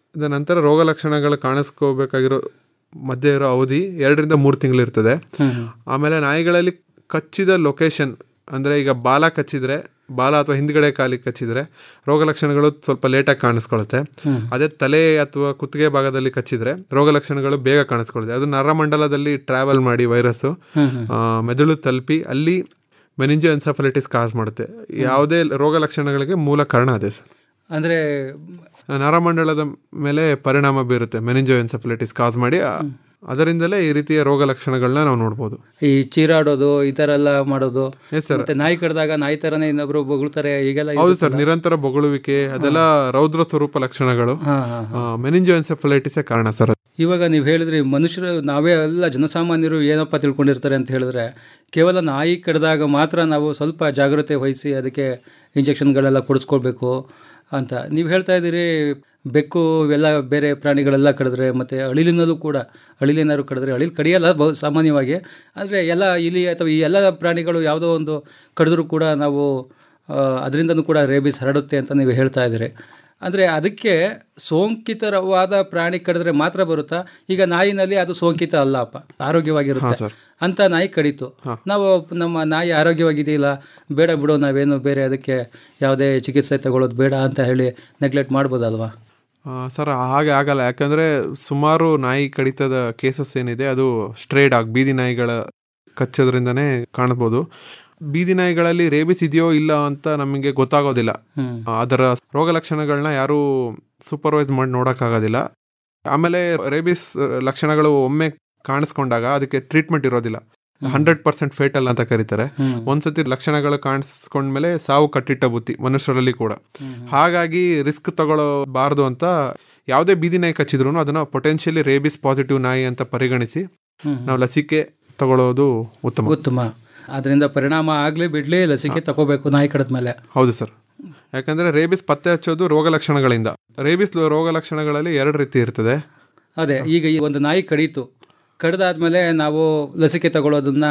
Speaker 14: ಇದರ ನಂತರ ರೋಗ ಲಕ್ಷಣಗಳು ಕಾಣಿಸ್ಕೋಬೇಕಾಗಿರೋ ಮಧ್ಯೆ ಇರೋ ಅವಧಿ ಎರಡರಿಂದ ಮೂರು ತಿಂಗಳಿರ್ತದೆ ಆಮೇಲೆ ನಾಯಿಗಳಲ್ಲಿ ಕಚ್ಚಿದ ಲೊಕೇಶನ್ ಅಂದರೆ ಈಗ ಬಾಲ ಕಚ್ಚಿದ್ರೆ ಬಾಲ ಅಥವಾ ಹಿಂದ್ಗಡೆ ಕಾಲಿಗೆ ಕಚ್ಚಿದ್ರೆ ರೋಗ ಲಕ್ಷಣಗಳು ಸ್ವಲ್ಪ ಲೇಟಾಗಿ ಕಾಣಿಸ್ಕೊಳ್ಳುತ್ತೆ
Speaker 13: ಹ್ಮ್.
Speaker 14: ಅದೇ ತಲೆ ಅಥವಾ ಕುತ್ತಿಗೆ ಭಾಗದಲ್ಲಿ ಕಚ್ಚಿದ್ರೆ ರೋಗ ಲಕ್ಷಣಗಳು ಬೇಗ ಕಾಣಿಸ್ಕೊಳ್ಳುತ್ತೆ ಅದು ನರಮಂಡಲದಲ್ಲಿ ಟ್ರಾವೆಲ್ ಮಾಡಿ ವೈರಸ್ಸು
Speaker 13: ಹ್ಮ್, ಹ್ಮ್.
Speaker 14: ಮೆದುಳು ತಲುಪಿ ಅಲ್ಲಿ ಮೆನಿಂಜೋ ಎನ್ಸಫಲೈಟಿಸ್ ಕಾಸ್ ಮಾಡುತ್ತೆ ಯಾವುದೇ ರೋಗ ಲಕ್ಷಣಗಳಿಗೆ ಮೂಲ ಕಾರಣ ಅದೇ ಸರ್
Speaker 13: ಅಂದರೆ
Speaker 14: ನರಮಂಡಲದ ಮೇಲೆ ಪರಿಣಾಮ ಬೀರುತ್ತೆ ಮೆನಿಂಜೋ ಎನ್ಸಫಲೈಟಿಸ್ ಕಾಸ್ ಮಾಡಿ ಆ- ಅದರಿಂದಲೇ ಈ ರೀತಿಯ ರೋಗ ಲಕ್ಷಣಗಳನ್ನ ನಾವು ನೋಡ್ಬೋದು
Speaker 13: ಈ ಚೀರಾಡೋದು ಈ ಥರ ಎಲ್ಲ ಮಾಡೋದು
Speaker 14: Yes, sir.
Speaker 13: ಮತ್ತೆ ನಾಯಿ ಕಡ್ದಾಗ ನಾಯಿ ಥರನೇ ಇನ್ನೊಬ್ರು ಬೊಗಳ್ತಾರೆ ಈಗೆಲ್ಲ
Speaker 14: ಹೌದು ಸರ್
Speaker 13: ಇರುತ್ತಲ್ಲ?
Speaker 14: ನಿರಂತರ ಬೊಗಳುವಿಕೆ ಅದೆಲ್ಲ ರೌದ್ರ ಸ್ವರೂಪ ಲಕ್ಷಣಗಳು
Speaker 13: ಹಾ, ಹಾ,
Speaker 14: ಮೆನಿಂಜೋ ಎನ್ಸಫಲೈಟಿಸ್ ಕಾರಣ ಸರ್ ಅದು.
Speaker 13: ಇವಾಗ ನೀವು ಹೇಳಿದ್ರಿ ಮನುಷ್ಯರು ನಾವೇ ಎಲ್ಲ ಜನಸಾಮಾನ್ಯರು ಏನಪ್ಪ ತಿಳ್ಕೊಂಡಿರ್ತಾರೆ ಅಂತ ಹೇಳಿದ್ರೆ ಕೇವಲ ನಾಯಿ ಕಡ್ದಾಗ ಮಾತ್ರ ನಾವು ಸ್ವಲ್ಪ ಜಾಗ್ರತೆ ವಹಿಸಿ ಅದಕ್ಕೆ ಇಂಜೆಕ್ಷನ್ಗಳೆಲ್ಲ ಕೊಡಿಸ್ಕೊಳ್ಬೇಕು ಅಂತ ನೀವು ಹೇಳ್ತಾ ಇದ್ದೀರಿ ಬೆಕ್ಕು ಇವೆಲ್ಲ ಬೇರೆ ಪ್ರಾಣಿಗಳೆಲ್ಲ ಕಡಿದ್ರೆ ಮತ್ತು ಅಳಿಲಿನಲ್ಲೂ ಕೂಡ ಅಳಿಲೇನಾದ್ರು ಕಡಿದ್ರೆ ಅಳಿಲ್ ಕಡಿಯಲ್ಲ ಬಹು ಸಾಮಾನ್ಯವಾಗಿ ಆದರೆ ಎಲ್ಲ ಇಲಿ ಅಥವಾ ಈ ಎಲ್ಲ ಪ್ರಾಣಿಗಳು ಯಾವುದೋ ಒಂದು ಕಡಿದ್ರೂ ಕೂಡ ನಾವು ಅದರಿಂದನೂ ಕೂಡ ರೇಬಿಸ್ ಹರಡುತ್ತೆ ಅಂತ ನೀವು ಹೇಳ್ತಾ ಇದ್ದೀರಿ ಅಂದರೆ ಅದಕ್ಕೆ ಸೋಂಕಿತರವಾದ ಪ್ರಾಣಿ ಕಡಿದ್ರೆ ಮಾತ್ರ ಬರುತ್ತಾ ಈಗ ನಾಯಿನಲ್ಲಿ ಅದು ಸೋಂಕಿತ ಅಲ್ಲಪ್ಪ ಆರೋಗ್ಯವಾಗಿರುತ್ತೆ
Speaker 14: ಹಾ, ಸರ್.
Speaker 13: ಅಂತ ನಾಯಿ ಕಡಿತು ನಾವು ನಮ್ಮ ನಾಯಿ ಆರೋಗ್ಯವಾಗಿದೆಯಿಲ್ಲ ಬೇಡ ಬಿಡು ನಾವೇನು ಬೇರೆ ಅದಕ್ಕೆ ಯಾವುದೇ ಚಿಕಿತ್ಸೆ ತಗೊಳ್ಳೋದು ಬೇಡ ಅಂತ ಹೇಳಿ ನೆಗ್ಲೆಕ್ಟ್ ಮಾಡ್ಬೋದಲ್ವಾ
Speaker 14: ಆ, ಸರ್ ಹಾಗೆ ಆಗಲ್ಲ ಯಾಕಂದ್ರೆ ಸುಮಾರು ನಾಯಿ ಕಡಿತದ ಕೇಸಸ್ ಏನಿದೆ ಅದು ಸ್ಟ್ರೇಡ್ ಆಗಿ ಬೀದಿ ನಾಯಿಗಳ ಕಚ್ಚೋದ್ರಿಂದನೇ ಕಾಣ್ಬೋದು ಬೀದಿ ನಾಯಿಗಳಲ್ಲಿ ರೇಬಿಸ್ ಇದೆಯೋ ಇಲ್ಲ ಅಂತ ನಮಗೆ ಗೊತ್ತಾಗೋದಿಲ್ಲ
Speaker 13: ಹ್ಮ್.
Speaker 14: ಆ, ಅದರ ರೋಗ ಲಕ್ಷಣಗಳನ್ನ ಯಾರು ಸೂಪರ್ವೈಸ್ ಮಾಡಿ ನೋಡೋಕ್ಕಾಗೋದಿಲ್ಲ ಆಮೇಲೆ ರೇಬಿಸ್ ಲಕ್ಷಣಗಳು ಒಮ್ಮೆ ಕಾಣಿಸ್ಕೊಂಡಾಗ ಅದಕ್ಕೆ ಟ್ರೀಟ್ಮೆಂಟ್ ಇರೋದಿಲ್ಲ ಹಂಡ್ರೆಡ್ ಪರ್ಸೆಂಟ್ ಫೇಟಲ್ ಅಂತ ಕರೀತಾರೆ
Speaker 13: ಹ್ಮ್.
Speaker 14: ಒಂದ್ಸತಿ ಲಕ್ಷಣಗಳು ಕಾಣಿಸ್ಕೊಂಡ್ಮೇಲೆ ಸಾವು ಕಟ್ಟಿಟ್ಟ ಬುತ್ತಿ ಮನುಷ್ಯರಲ್ಲಿ ಕೂಡ ಹಾಗಾಗಿ ರಿಸ್ಕ್ ತಗೊಳ್ಳಬಾರ್ದು ಅಂತ ಯಾವುದೇ ಬೀದಿ ನಾಯಿ ಕಚ್ಚಿದ್ರು ಅದನ್ನ ಪೊಟೆನ್ಷಿಯಲಿ ರೇಬಿಸ್ ಪಾಸಿಟಿವ್ ನಾಯಿ ಅಂತ ಪರಿಗಣಿಸಿ
Speaker 13: ಹ್ಮ್.
Speaker 14: ನಾವು ಲಸಿಕೆ ತಗೊಳ್ಳೋದು ಉತ್ತಮ
Speaker 13: ಉತ್ತಮ ಅದರಿಂದ ಪರಿಣಾಮ ಆಗಲಿ ಬಿಡಲಿ ಲಸಿಕೆ ತಗೋಬೇಕು ನಾಯಿ ಕಡಿದ ಮೇಲೆ
Speaker 14: ಹೌದು ಸರ್ ಯಾಕಂದ್ರೆ ರೇಬಿಸ್ ಪತ್ತೆ ಹಚ್ಚೋದು ರೋಗ ಲಕ್ಷಣಗಳಿಂದ ರೇಬಿಸ್ ರೋಗ ಲಕ್ಷಣಗಳಲ್ಲಿ ಎರಡು ರೀತಿ ಇರ್ತದೆ
Speaker 13: ಅದೇ ಈಗ ಈ ಒಂದು ನಾಯಿ ಕಡೀತು ಕಡ್ದಾದ್ಮೇಲೆ ನಾವು ಲಸಿಕೆ ತಗೊಳ್ಳೋದನ್ನ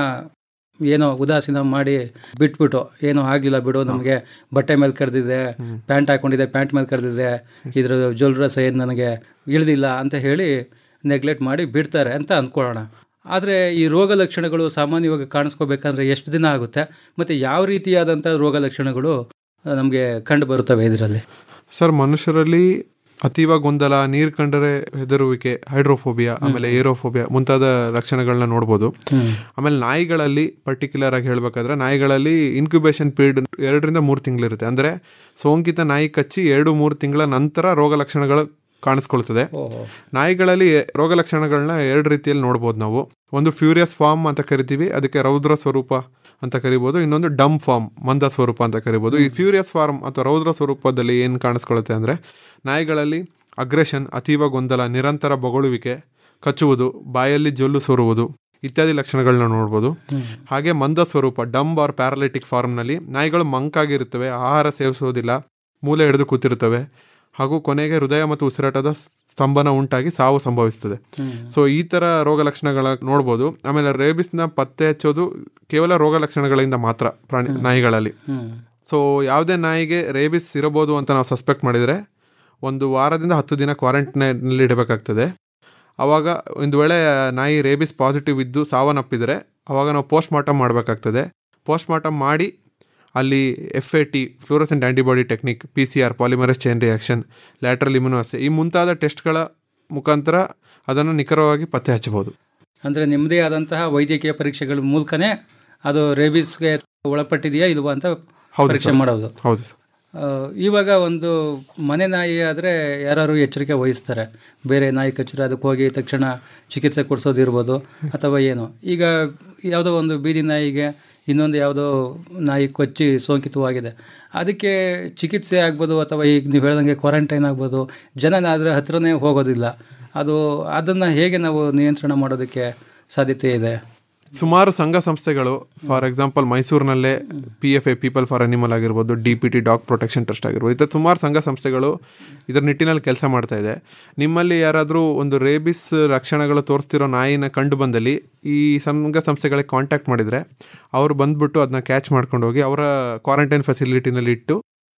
Speaker 13: ಏನೋ ಉದಾಸೀನ ಮಾಡಿ ಬಿಟ್ಬಿಟ್ಟು ಏನೋ ಆಗಲಿಲ್ಲ ಬಿಡು ನಮಗೆ ಬಟ್ಟೆ ಮೇಲೆ ಕರೆದಿದೆ ಪ್ಯಾಂಟ್ ಹಾಕೊಂಡಿದೆ ಪ್ಯಾಂಟ್ ಮೇಲೆ ಕರೆದಿದೆ ಇದ್ರ ಜ್ಯುವೆಲ್ರಸ್ ಏನು ನನಗೆ ಇಳ್ದಿಲ್ಲ ಅಂತ ಹೇಳಿ ನೆಗ್ಲೆಕ್ಟ್ ಮಾಡಿ ಬಿಡ್ತಾರೆ ಅಂತ ಅಂದ್ಕೊಳ್ಳೋಣ ಆದರೆ ಈ ರೋಗ ಲಕ್ಷಣಗಳು ಸಾಮಾನ್ಯವಾಗಿ ಕಾಣಿಸ್ಕೋಬೇಕಂದ್ರೆ ಎಷ್ಟು ದಿನ ಆಗುತ್ತೆ ಮತ್ತು ಯಾವ ರೀತಿಯಾದಂಥ ರೋಗ ಲಕ್ಷಣಗಳು ನಮಗೆ ಕಂಡು ಬರುತ್ತವೆ ಇದರಲ್ಲಿ
Speaker 14: ಸರ್ ಮನುಷ್ಯರಲ್ಲಿ ಅತೀವ ಗೊಂದಲ ನೀರು ಕಂಡರೆ ಹೆದರುವಿಕೆ ಹೈಡ್ರೋಫೋಬಿಯಾ ಆಮೇಲೆ ಏರೋಫೋಬಿಯಾ ಮುಂತಾದ ಲಕ್ಷಣಗಳನ್ನ ನೋಡ್ಬೋದು ಆಮೇಲೆ ನಾಯಿಗಳಲ್ಲಿ ಪರ್ಟಿಕ್ಯುಲರ್ ಆಗಿ ಹೇಳ್ಬೇಕಾದ್ರೆ ನಾಯಿಗಳಲ್ಲಿ ಇನ್ಕ್ಯುಬೇಷನ್ ಪೀರಿಯಡ್ ಎರಡರಿಂದ ಮೂರು ತಿಂಗಳಿರುತ್ತೆ ಅಂದರೆ ಸೋಂಕಿತ ನಾಯಿ ಕಚ್ಚಿ ಎರಡು ಮೂರು ತಿಂಗಳ ನಂತರ ರೋಗ ಲಕ್ಷಣಗಳು ಕಾಣಿಸ್ಕೊಳ್ತದೆ ನಾಯಿಗಳಲ್ಲಿ ರೋಗ ಲಕ್ಷಣಗಳನ್ನ ಎರಡು ರೀತಿಯಲ್ಲಿ ನೋಡ್ಬೋದು ನಾವು ಒಂದು ಫ್ಯೂರಿಯಸ್ ಫಾರ್ಮ್ ಅಂತ ಕರಿತೀವಿ ಅದಕ್ಕೆ ರೌದ್ರ ಸ್ವರೂಪ ಅಂತ ಕರಿಬೋದು ಇನ್ನೊಂದು ಡಮ್ ಫಾರ್ಮ್ ಮಂದ ಸ್ವರೂಪ ಅಂತ ಕರಿಬೋದು ಈ ಫ್ಯೂರಿಯಸ್ ಫಾರ್ಮ್ ಅಥವಾ ರೌದ್ರ ಸ್ವರೂಪದಲ್ಲಿ ಏನು ಕಾಣಿಸ್ಕೊಳ್ಳುತ್ತೆ ಅಂದರೆ ನಾಯಿಗಳಲ್ಲಿ ಅಗ್ರೆಷನ್ ಅತೀವ ಗೊಂದಲ ನಿರಂತರ ಬೊಗಳುವಿಕೆ ಕಚ್ಚುವುದು ಬಾಯಲ್ಲಿ ಜೊಲ್ಲು ಸೋರುವುದು ಇತ್ಯಾದಿ ಲಕ್ಷಣಗಳನ್ನ ನೋಡ್ಬೋದು ಹಾಗೆ ಮಂದ ಸ್ವರೂಪ ಡಂಬ್ ಆರ್ ಪ್ಯಾರಾಲಿಟಿಕ್ ಫಾರ್ಮ್ನಲ್ಲಿ ನಾಯಿಗಳು ಮಂಕಾಗಿರುತ್ತವೆ ಆಹಾರ ಸೇವಿಸೋದಿಲ್ಲ ಮೂಲೆ ಹಿಡಿದು ಕೂತಿರುತ್ತವೆ ಹಾಗೂ ಕೊನೆಗೆ ಹೃದಯ ಮತ್ತು ಉಸಿರಾಟದ ಸ್ತಂಭನ ಉಂಟಾಗಿ ಸಾವು ಸಂಭವಿಸ್ತದೆ ಸೊ ಈ ಥರ ರೋಗ ಲಕ್ಷಣಗಳ ನೋಡ್ಬೋದು ಆಮೇಲೆ ರೇಬಿಸ್ನ ಪತ್ತೆ ಹಚ್ಚೋದು ಕೇವಲ ರೋಗ ಲಕ್ಷಣಗಳಿಂದ ಮಾತ್ರ ಪ್ರಾಣಿ ನಾಯಿಗಳಲ್ಲಿ ಸೊ ಯಾವುದೇ ನಾಯಿಗೆ ರೇಬಿಸ್ ಇರಬಹುದು ಅಂತ ನಾವು ಸಸ್ಪೆಕ್ಟ್ ಮಾಡಿದರೆ ಒಂದು ವಾರದಿಂದ ಹತ್ತು ದಿನ ಕ್ವಾರಂಟೈನಲ್ಲಿ ಇಡಬೇಕಾಗ್ತದೆ ಅವಾಗ ಒಂದು ವೇಳೆ ನಾಯಿ ರೇಬಿಸ್ ಪಾಸಿಟಿವ್ ಇದ್ದು ಸಾವನ್ನಪ್ಪಿದರೆ ಅವಾಗ ನಾವು ಪೋಸ್ಟ್ ಮಾರ್ಟಮ್ ಮಾಡಬೇಕಾಗ್ತದೆ ಪೋಸ್ಟ್ ಮಾರ್ಟಮ್ ಮಾಡಿ ಅಲ್ಲಿ F A T fluorescent antibody technique P C R polymerase chain reaction lateral immunoassay ಈ ಮುಂತಾದ ಟೆಸ್ಟ್ಗಳ ಮುಖಾಂತರ ಅದನ್ನು ನಿಖರವಾಗಿ ಪತ್ತೆ ಹಚ್ಚಬಹುದು
Speaker 13: ಅಂದರೆ ನಿಮ್ಮದೇ ಆದಂತಹ ವೈದ್ಯಕೀಯ ಪರೀಕ್ಷೆಗಳ ಮೂಲಕನೇ ಅದು ರೇಬಿಸ್ಗೆ ಒಳಪಟ್ಟಿದೆಯಾ ಇಲ್ವಾ ಅಂತ
Speaker 14: ಹೌದು
Speaker 13: ಪರೀಕ್ಷೆ
Speaker 14: ಸರ್.
Speaker 13: ಮಾಡೋದು
Speaker 14: ಹೌದು ಸರ್.
Speaker 13: ಆ, ಇವಾಗ ಒಂದು ಮನೆ ನಾಯಿ ಆದರೆ ಯಾರು ಎಚ್ಚರಿಕೆ ವಹಿಸ್ತಾರೆ ಬೇರೆ ನಾಯಿ ಕಚ್ಚಿದ್ರೆ ಅದಕ್ಕೆ ಹೋಗಿ ತಕ್ಷಣ ಚಿಕಿತ್ಸೆ ಕೊಡಿಸೋದಿರ್ಬೋದು ಅಥವಾ ಏನು ಈಗ ಯಾವುದೋ ಒಂದು ಬೀದಿ ನಾಯಿಗೆ ಇನ್ನೊಂದು ಯಾವುದೋ ನಾಯಿ ಕೊಚ್ಚಿ ಸೋಂಕಿತವಾಗಿದೆ ಅದಕ್ಕೆ ಚಿಕಿತ್ಸೆ ಆಗ್ಬೋದು ಅಥವಾ ಈಗ ನೀವು ಹೇಳ್ದಂಗೆ ಕ್ವಾರಂಟೈನ್ ಆಗ್ಬೋದು ಜನ ಅದರ ಹತ್ರನೇ ಹೋಗೋದಿಲ್ಲ ಅದು ಅದನ್ನು ಹೇಗೆ ನಾವು ನಿಯಂತ್ರಣ ಮಾಡೋದಕ್ಕೆ ಸಾಧ್ಯತೆ ಇದೆ
Speaker 14: ಸುಮಾರು ಸಂಘ ಸಂಸ್ಥೆಗಳು ಫಾರ್ ಎಕ್ಸಾಂಪಲ್ ಮೈಸೂರಿನಲ್ಲೇ P F A people for animal ಆಗಿರ್ಬೋದು D P T dog protection trust ಆಗಿರ್ಬೋದು ಇತರ ಸುಮಾರು ಸಂಘ ಸಂಸ್ಥೆಗಳು ಇದರ ನಿಟ್ಟಿನಲ್ಲಿ ಕೆಲಸ ಮಾಡ್ತಾ ಇದೆ ನಿಮ್ಮಲ್ಲಿ ಯಾರಾದರೂ ಒಂದು ರೇಬಿಸ್ ಲಕ್ಷಣಗಳು ತೋರಿಸ್ತಿರೋ ನಾಯಿನ ಕಂಡು ಬಂದಲ್ಲಿ ಈ ಸಂಘ ಸಂಸ್ಥೆಗಳಿಗೆ ಕಾಂಟ್ಯಾಕ್ಟ್ ಮಾಡಿದರೆ ಅವರು ಬಂದ್ಬಿಟ್ಟು ಅದನ್ನ ಕ್ಯಾಚ್ ಮಾಡ್ಕೊಂಡು ಹೋಗಿ ಅವರ ಕ್ವಾರಂಟೈನ್ ಫೆಸಿಲಿಟಿನಲ್ಲಿ ಇಟ್ಟು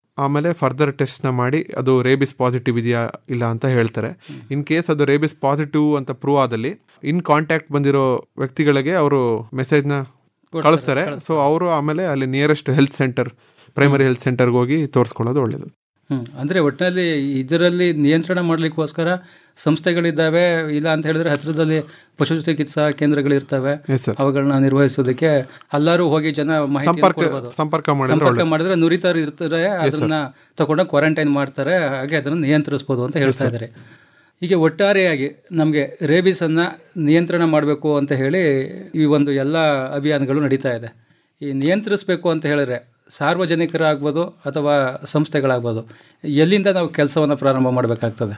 Speaker 14: ಆಮೇಲೆ ಫರ್ದರ್ ಟೆಸ್ಟ್ನ ಮಾಡಿ ಅದು ರೇಬಿಸ್ ಪಾಸಿಟಿವ್ ಇದೆಯಾ ಇಲ್ಲ ಅಂತ ಹೇಳ್ತಾರೆ ಇನ್ ಕೇಸ್ ಅದು ರೇಬಿಸ್ ಪಾಸಿಟಿವ್ ಅಂತ ಪ್ರೂವ್ ಆದಲ್ಲಿ ಇನ್ ಕಾಂಟ್ಯಾಕ್ಟ್ ಬಂದಿರೋ ವ್ಯಕ್ತಿಗಳಿಗೆ ಅವರು ಮೆಸೇಜ್ನ ಕಳಿಸ್ತಾರೆ ಸೊ ಅವರು ಆಮೇಲೆ ಅಲ್ಲಿ nearest health centre primary health ಸೆಂಟರ್ಗೆ ಹೋಗಿ ತೋರಿಸ್ಕೊಳ್ಳೋದು ಒಳ್ಳೆಯದು
Speaker 13: ಹ್ಮ್ ಅಂದರೆ ಒಟ್ಟಿನಲ್ಲಿ ಇದರಲ್ಲಿ ನಿಯಂತ್ರಣ ಮಾಡಲಿಕ್ಕೋಸ್ಕರ ಸಂಸ್ಥೆಗಳಿದ್ದಾವೆ ಇಲ್ಲ ಅಂತ ಹೇಳಿದ್ರೆ ಹತ್ತಿರದಲ್ಲಿ ಪಶು ಚಿಕಿತ್ಸಾ ಕೇಂದ್ರಗಳಿರ್ತವೆ
Speaker 14: Yes, sir.
Speaker 13: ಅವುಗಳನ್ನ ನಿರ್ವಹಿಸೋದಕ್ಕೆ ಎಲ್ಲರೂ ಹೋಗಿ ಜನ ಮಾಹಿತಿ
Speaker 14: ಸಂಪರ್ಕ- ಸಂಪರ್ಕ ಮಾಡಿದ್ರೆ
Speaker 13: ಸಂಪರ್ಕ
Speaker 14: ಒಳ್ಳೆದು.
Speaker 13: ಮಾಡಿದ್ರೆ ನುರಿತರು ಇರ್ತಾರೆ ಅದನ್ನ ತಗೊಂಡು ಕ್ವಾರಂಟೈನ್ ಮಾಡ್ತಾರೆ ಹಾಗೆ ಅದನ್ನು ನಿಯಂತ್ರಿಸ್ಬೋದು ಅಂತ ಹೇಳ್ತಾ ಇದ್ದಾರೆ ಈಗ ಒಟ್ಟಾರೆಯಾಗಿ ನಮಗೆ ರೇಬಿಸನ್ನು ನಿಯಂತ್ರಣ ಮಾಡಬೇಕು ಅಂತ ಹೇಳಿ ಈ ಒಂದು ಎಲ್ಲ ಅಭಿಯಾನಗಳು ನಡೀತಾ ಇದೆ ಈ ನಿಯಂತ್ರಿಸಬೇಕು ಅಂತ ಹೇಳಿದ್ರೆ ಸಾರ್ವಜನಿಕರಾಗ್ಬೋದು ಅಥವಾ ಸಂಸ್ಥೆಗಳಾಗ್ಬೋದು ಎಲ್ಲಿಂದ ನಾವು ಕೆಲಸವನ್ನು ಪ್ರಾರಂಭ ಮಾಡಬೇಕಾಗ್ತದೆ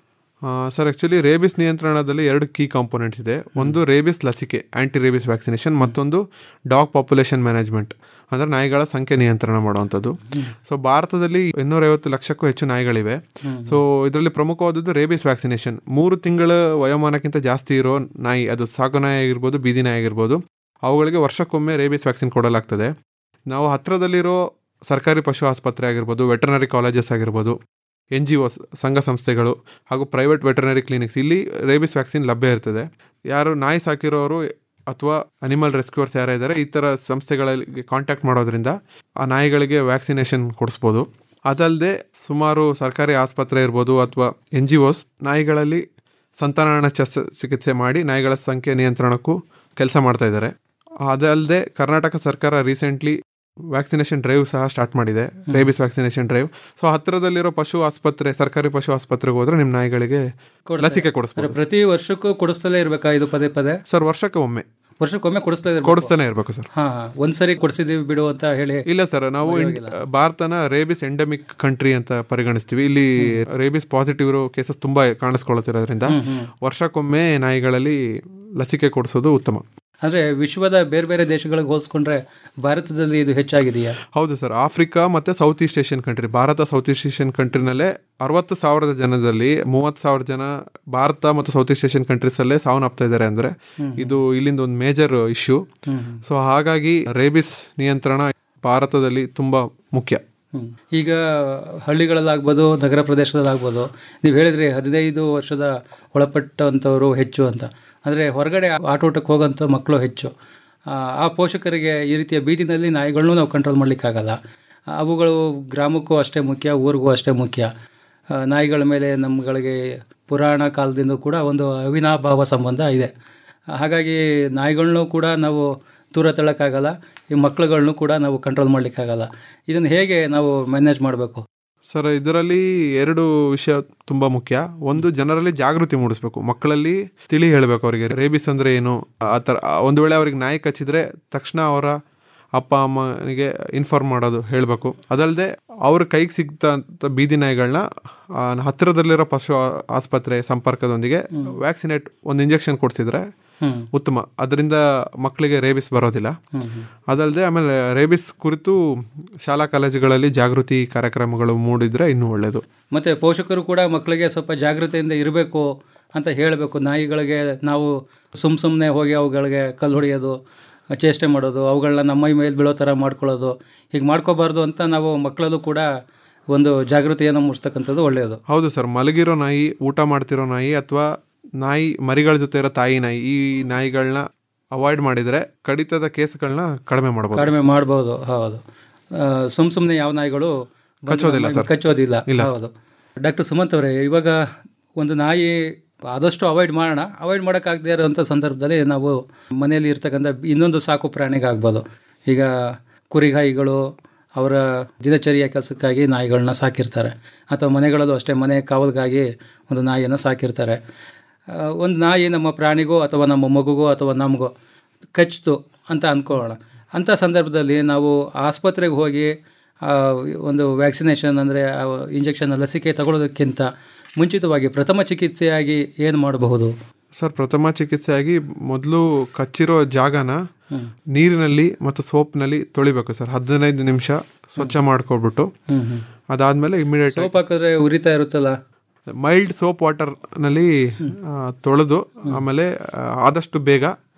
Speaker 14: ಸರ್ ಆ್ಯಕ್ಚುಲಿ ರೇಬಿಸ್ ನಿಯಂತ್ರಣದಲ್ಲಿ ಎರಡು ಕೀ ಕಾಂಪೊನೆಂಟ್ಸ್ ಇದೆ ಒಂದು ರೇಬಿಸ್ ಲಸಿಕೆ ಆಂಟಿ ರೇಬಿಸ್ ವ್ಯಾಕ್ಸಿನೇಷನ್ ಮತ್ತೊಂದು ಡಾಗ್ ಪಾಪ್ಯುಲೇಷನ್ ಮ್ಯಾನೇಜ್ಮೆಂಟ್ ಅಂದರೆ ನಾಯಿಗಳ ಸಂಖ್ಯೆ ನಿಯಂತ್ರಣ ಮಾಡುವಂಥದ್ದು ಸೊ ಭಾರತದಲ್ಲಿ ಇನ್ನೂರೈವತ್ತು ಲಕ್ಷಕ್ಕೂ ಹೆಚ್ಚು ನಾಯಿಗಳಿವೆ ಸೊ ಇದರಲ್ಲಿ ಪ್ರಮುಖವಾದದ್ದು ರೇಬಿಸ್ ವ್ಯಾಕ್ಸಿನೇಷನ್ ಮೂರು ತಿಂಗಳ ವಯೋಮಾನಕ್ಕಿಂತ ಜಾಸ್ತಿ ಇರೋ ನಾಯಿ ಅದು ಸಾಕು ನಾಯಿ ಆಗಿರ್ಬೋದು ಬೀದಿ ನಾಯಿ ಆಗಿರ್ಬೋದು ಅವುಗಳಿಗೆ ವರ್ಷಕ್ಕೊಮ್ಮೆ ರೇಬಿಸ್ ವ್ಯಾಕ್ಸಿನ್ ಕೊಡಲಾಗ್ತದೆ ನಾವು ಹತ್ತಿರದಲ್ಲಿರೋ ಸರ್ಕಾರಿ ಪಶು ಆಸ್ಪತ್ರೆ ಆಗಿರ್ಬೋದು ವೆಟರ್ನರಿ ಕಾಲೇಜಸ್ ಆಗಿರ್ಬೋದು ಎನ್ ಜಿ ಒಸ್ ಸಂಘ ಸಂಸ್ಥೆಗಳು ಹಾಗೂ ಪ್ರೈವೇಟ್ ವೆಟರ್ನರಿ ಕ್ಲಿನಿಕ್ಸ್ ಇಲ್ಲಿ ರೇಬಿಸ್ ವ್ಯಾಕ್ಸಿನ್ ಲಭ್ಯ ಇರ್ತದೆ ಯಾರು ನಾಯಿ ಸಾಕಿರೋರು ಅಥವಾ ಅನಿಮಲ್ ರೆಸ್ಕ್ಯೂರ್ಸ್ ಯಾರೇ ಇದ್ದಾರೆ ಈ ಥರ ಸಂಸ್ಥೆಗಳಲ್ಲಿ ಕಾಂಟ್ಯಾಕ್ಟ್ ಮಾಡೋದ್ರಿಂದ ಆ ನಾಯಿಗಳಿಗೆ ವ್ಯಾಕ್ಸಿನೇಷನ್ ಕೊಡಿಸ್ಬೋದು ಅದಲ್ಲದೆ ಸುಮಾರು ಸರ್ಕಾರಿ ಆಸ್ಪತ್ರೆ ಇರ್ಬೋದು ಅಥವಾ ಎನ್ ಜಿ ಒಸ್ ನಾಯಿಗಳಲ್ಲಿ ಸಂತಾನಹರಣ ಶಸ್ತ್ರ ಚಿಕಿತ್ಸೆ ಮಾಡಿ ನಾಯಿಗಳ ಸಂಖ್ಯೆ ನಿಯಂತ್ರಣಕ್ಕೂ ಕೆಲಸ ಮಾಡ್ತಾ ಇದ್ದಾರೆ ಅದಲ್ಲದೆ ಕರ್ನಾಟಕ ಸರ್ಕಾರ ರೀಸೆಂಟ್ಲಿ ವ್ಯಾಕ್ಸಿನೇಷನ್ ಡ್ರೈವ್ ಸಹ ಸ್ಟಾರ್ಟ್ ಮಾಡಿದೆ ರೇಬಿಸ್ ವ್ಯಾಕ್ಸಿನೇಷನ್ ಡ್ರೈವ್ ಸೊ ಹತ್ತಿರದಲ್ಲಿರೋ ಪಶು ಆಸ್ಪತ್ರೆ ಸರ್ಕಾರಿ ಪಶು ಆಸ್ಪತ್ರೆಗೆ ಹೋದ್ರೆ ನಿಮ್ಮ ನಾಯಿಗಳಿಗೆ ಲಸಿಕೆ ಕೊಡಿಸ್ಬೋದು
Speaker 13: ಅಂದ್ರೆ ಪ್ರತಿ ವರ್ಷಕ್ಕೂ ಕೊಡಿಸ್ತಲೇ ಇರಬೇಕಾ ಇದು ಪದೇ ಪದೇ
Speaker 14: ಸರ್ ವರ್ಷಕ್ಕೆ ಒಮ್ಮೆ
Speaker 13: ವರ್ಷಕ್ಕೊಮ್ಮೆ ಕೊಡಿಸ್ತಾ ಇರ್ಬೇಕು.
Speaker 14: ಕೊಡಿಸ್ತಾನೆ ಇರಬೇಕು ಸರ್
Speaker 13: ಹಾ ಹಾ. ಒಂದ್ಸರಿ ಕೊಡಿಸಿದೀವಿ ಬಿಡು ಅಂತ ಹೇಳಿ
Speaker 14: ಇಲ್ಲ ಸರ್ ನಾವು ಇನ್- ಭಾರತನ ರೇಬಿಸ್ ಎಂಡಮಿಕ್ ಕಂಟ್ರಿ ಅಂತ ಪರಿಗಣಿಸ್ತೀವಿ ಇಲ್ಲಿ ರೇಬಿಸ್ ಪಾಸಿಟಿವ್ ಇರೋ ಕೇಸಸ್ ತುಂಬಾ ಕಾಣಿಸ್ಕೊಳ್ಳುತ್ತಿರೋದ್ರಿಂದ
Speaker 13: ಹ್ಮ್, ಹ್ಮ್.
Speaker 14: ವರ್ಷಕ್ಕೊಮ್ಮೆ ನಾಯಿಗಳಲ್ಲಿ ಲಸಿಕೆ ಕೊಡಿಸೋದು ಉತ್ತಮ
Speaker 13: ಅಂದ್ರೆ ವಿಶ್ವದ ಬೇರೆ ಬೇರೆ ದೇಶಗಳಿಗೆ ಹೋಲಿಸ್ಕೊಂಡ್ರೆ ಭಾರತದಲ್ಲಿ ಇದು ಹೆಚ್ಚಾಗಿದೆಯಾ
Speaker 14: ಹೌದು ಸರ್ ಆಫ್ರಿಕಾ ಮತ್ತೆ south east Asian country Bharat south east Asian ಕಂಟ್ರಿನಲ್ಲೇ ಅರವತ್ತು ಸಾವಿರದ ಜನದಲ್ಲಿ ಮೂವತ್ತು ಸಾವಿರ ಜನ ಭಾರತ ಮತ್ತು ಸೌತ್ ಈಸ್ಟ್ ಏಷ್ಯನ್ ಕಂಟ್ರೀಸ್ ಅಲ್ಲೇ ಸಾವನ್ನಪ್ತಾ ಇದ್ದಾರೆ ಅಂದ್ರೆ
Speaker 13: ಹ್ಮ್.
Speaker 14: ಇದು ಇಲ್ಲಿಂದ ಒಂದು ಮೇಜರ್ ಇಶ್ಯೂ
Speaker 13: ಹ್ಮ್.
Speaker 14: ಸೊ ಹಾಗಾಗಿ ರೇಬಿಸ್ ನಿಯಂತ್ರಣ ಭಾರತದಲ್ಲಿ ತುಂಬಾ ಮುಖ್ಯ
Speaker 13: ಹ್ಮ್. ಈಗ ಹಳ್ಳಿಗಳಲ್ಲಾಗ್ಬೋದು ನಗರ ಪ್ರದೇಶದಲ್ಲಾಗ್ಬೋದು ನೀವು ಹೇಳಿದ್ರಿ ಹದಿನೈದು ವರ್ಷದ ಒಳಪಟ್ಟಂಥವರು ಹೆಚ್ಚು ಅಂತ ಅಂದರೆ ಹೊರಗಡೆ ಆಟೋಟಕ್ಕೆ ಹೋಗೋಂಥ ಮಕ್ಕಳು ಹೆಚ್ಚು ಆ, ಆ ಪೋಷಕರಿಗೆ ಈ ರೀತಿಯ ಬೀದಿನಲ್ಲಿ ನಾಯಿಗಳನ್ನೂ ನಾವು ಕಂಟ್ರೋಲ್ ಮಾಡಲಿಕ್ಕಾಗಲ್ಲ ಅವುಗಳು ಗ್ರಾಮಕ್ಕೂ ಅಷ್ಟೇ ಮುಖ್ಯ ಊರಿಗೂ ಅಷ್ಟೇ ಮುಖ್ಯ ಆ, ನಾಯಿಗಳ ಮೇಲೆ ನಮ್ಮಗಳಿಗೆ ಪುರಾಣ ಕಾಲದಿಂದ ಕೂಡ ಒಂದು ಅವಿನಾಭಾವ ಸಂಬಂಧ ಇದೆ ಹಾಗಾಗಿ ನಾಯಿಗಳನ್ನೂ ಕೂಡ ನಾವು ದೂರ ತಳ್ಳೋಕ್ಕಾಗಲ್ಲ ಈ ಮಕ್ಕಳುಗಳನ್ನೂ ಕೂಡ ನಾವು ಕಂಟ್ರೋಲ್ ಮಾಡಲಿಕ್ಕಾಗಲ್ಲ ಇದನ್ನು ಹೇಗೆ ನಾವು ಮ್ಯಾನೇಜ್ ಮಾಡಬೇಕು
Speaker 14: ಸರ್ ಇದರಲ್ಲಿ ಎರಡು ವಿಷಯ ತುಂಬಾ ಮುಖ್ಯ ಒಂದು ಜನರಲ್ಲಿ ಜಾಗೃತಿ ಮೂಡಿಸ್ಬೇಕು ಮಕ್ಕಳಲ್ಲಿ ತಿಳಿ ಹೇಳಬೇಕು ಅವರಿಗೆ ರೇಬಿಸ್ ಅಂದ್ರೆ ಏನು ಆ ಥರ ಒಂದು ವೇಳೆ ಅವ್ರಿಗೆ ನಾಯಿ ಕಚ್ಚಿದ್ರೆ ತಕ್ಷಣ ಅವರ ಅಪ್ಪ ಅಮ್ಮನಿಗೆ ಇನ್ಫಾರ್ಮ್ ಮಾಡೋದು ಹೇಳಬೇಕು ಅದಲ್ಲದೆ ಅವ್ರ ಕೈಗೆ ಸಿಗ್ತಂಥ ಬೀದಿ ನಾಯಿಗಳನ್ನ ಹತ್ತಿರದಲ್ಲಿರೋ ಪಶು ಆ- ಆಸ್ಪತ್ರೆ ಸಂಪರ್ಕದೊಂದಿಗೆ ವ್ಯಾಕ್ಸಿನೇಟ್ ಒಂದು ಇಂಜೆಕ್ಷನ್ ಕೊಡಿಸಿದ್ರೆ
Speaker 13: ಹ್ಮ್.
Speaker 14: ಉತ್ತಮ ಅದರಿಂದ ಮಕ್ಕಳಿಗೆ ರೇಬಿಸ್ ಬರೋದಿಲ್ಲ
Speaker 13: ಹ್ಮ್, ಹ್ಮ್.
Speaker 14: ಅದಲ್ಲದೆ ಆಮೇಲೆ ರೇಬಿಸ್ ಕುರಿತು ಶಾಲಾ ಕಾಲೇಜುಗಳಲ್ಲಿ ಜಾಗೃತಿ ಕಾರ್ಯಕ್ರಮಗಳು ಮೂಡಿದ್ರೆ ಇನ್ನೂ ಒಳ್ಳೆಯದು
Speaker 13: ಮತ್ತು ಪೋಷಕರು ಕೂಡ ಮಕ್ಕಳಿಗೆ ಸ್ವಲ್ಪ ಜಾಗೃತಿಯಿಂದ ಇರಬೇಕು ಅಂತ ಹೇಳಬೇಕು ನಾಯಿಗಳಿಗೆ ನಾವು ಸುಮ್ಮ ಸುಮ್ಮನೆ ಹೋಗಿ ಅವುಗಳಿಗೆ ಕಲ್ಲು ಹೊಡೆಯೋದು ಚೇಷ್ಟೆ ಮಾಡೋದು ಅವುಗಳನ್ನ ನಮ್ಮ ಮೈ ಮೇಲೆ ಬೀಳೋ ಥರ ಮಾಡ್ಕೊಳ್ಳೋದು ಹೀಗೆ ಮಾಡ್ಕೋಬಾರ್ದು ಅಂತ ನಾವು ಮಕ್ಕಳಲ್ಲೂ ಕೂಡ ಒಂದು ಜಾಗೃತಿಯನ್ನು ಮೂಡಿಸ್ತಕ್ಕಂಥದ್ದು ಒಳ್ಳೆಯದು
Speaker 14: ಹೌದು ಸರ್ ಮಲಗಿರೋ ನಾಯಿ ಊಟ ಮಾಡ್ತಿರೋ ನಾಯಿ ಅಥವಾ ನಾಯಿ ಮರಿಗಳ ಜೊತೆ ಇರೋ ತಾಯಿ ನಾಯಿ ಈ ನಾಯಿಗಳನ್ನ ಅವಾಯ್ಡ್ ಮಾಡಿದ್ರೆ ಕಡಿತದ ಕೇಸ್ಗಳನ್ನ ಕಡಿಮೆ ಮಾಡಬಹುದು
Speaker 13: ಕಡಿಮೆ ಮಾಡ್ಬೋದು ಹೌದು ಸುಮ್ಮ ಸುಮ್ಮನೆ ಯಾವ ನಾಯಿಗಳು ಬಂದು
Speaker 14: ಕಚ್ಚೋದಿಲ್ಲ
Speaker 13: ನಮ್ಮ
Speaker 14: ಸರ್.
Speaker 13: ಕಚ್ಚೋದಿಲ್ಲ
Speaker 14: ಇಲ್ಲ ಸರ್.
Speaker 13: ಹೌದು ಡಾಕ್ಟರ್ ಸುಮಂತ್ ಅವರೇ ಇವಾಗ ಒಂದು ನಾಯಿ ಆದಷ್ಟು ಅವಾಯ್ಡ್ ಮಾಡೋಣ ಅವಾಯ್ಡ್ ಮಾಡೋಕ್ಕಾಗದೇ ಇರೋಂಥ ಸಂದರ್ಭದಲ್ಲಿ ನಾವು ಮನೆಯಲ್ಲಿ ಇರ್ತಕ್ಕಂಥ ಇನ್ನೊಂದು ಸಾಕು ಪ್ರಾಣಿಗಾಗ್ಬೋದು ಈಗ ಕುರಿಗಾಯಿಗಳು ಅವರ ದಿನಚರಿಯ ಕೆಲಸಕ್ಕಾಗಿ ನಾಯಿಗಳನ್ನ ಸಾಕಿರ್ತಾರೆ ಅಥವಾ ಮನೆಗಳಲ್ಲೂ ಅಷ್ಟೇ ಮನೆ ಕಾವಲಿಗಾಗಿ ಒಂದು ನಾಯಿಯನ್ನು ಸಾಕಿರ್ತಾರೆ ಆ, ಒಂದು ನಾಯಿ ನಮ್ಮ ಪ್ರಾಣಿಗೋ ಅಥವಾ ನಮ್ಮ ಮಗುಗೋ ಅಥವಾ ನಮಗೋ ಕಚ್ಚಿತು ಅಂತ ಅಂದ್ಕೊಳ್ಳೋಣ ಅಂಥ ಸಂದರ್ಭದಲ್ಲಿ ನಾವು ಆಸ್ಪತ್ರೆಗೆ ಹೋಗಿ ಆ, ಒಂದು ವ್ಯಾಕ್ಸಿನೇಷನ್ ಅಂದರೆ ಇಂಜೆಕ್ಷನ್ ಲಸಿಕೆ ತಗೊಳ್ಳೋದಕ್ಕಿಂತ ಮುಂಚಿತವಾಗಿ ಪ್ರಥಮ ಚಿಕಿತ್ಸೆಯಾಗಿ ಏನು ಮಾಡಬಹುದು
Speaker 14: ಸರ್ ಪ್ರಥಮ ಚಿಕಿತ್ಸೆಯಾಗಿ ಮೊದಲು ಕಚ್ಚಿರೋ ಜಾಗನ
Speaker 13: ಹ್ಮ್.
Speaker 14: ನೀರಿನಲ್ಲಿ ಮತ್ತು ಸೋಪ್ನಲ್ಲಿ ತೊಳಿಬೇಕು ಸರ್ ಹದಿನೈದು ನಿಮಿಷ ಸ್ವಚ್ಛ ಮಾಡ್ಕೊಬಿಟ್ಟು
Speaker 13: ಹ್ಮ್, ಹ್ಮ್.
Speaker 14: ಅದಾದ್ಮೇಲೆ ಇಮಿಡಿಯೇಟ್
Speaker 13: ಸೋಪ್ ಹಾಕಿದ್ರೆ ಉರಿತಾ ಇರುತ್ತಲ್ಲ
Speaker 14: ಮೈಲ್ಡ್ ಸೋಪ್ ವಾಟರ್ನಲ್ಲಿ ತೊಳೆದು ಆಮೇಲೆ ಆ, ಆದಷ್ಟು ಬೇಗ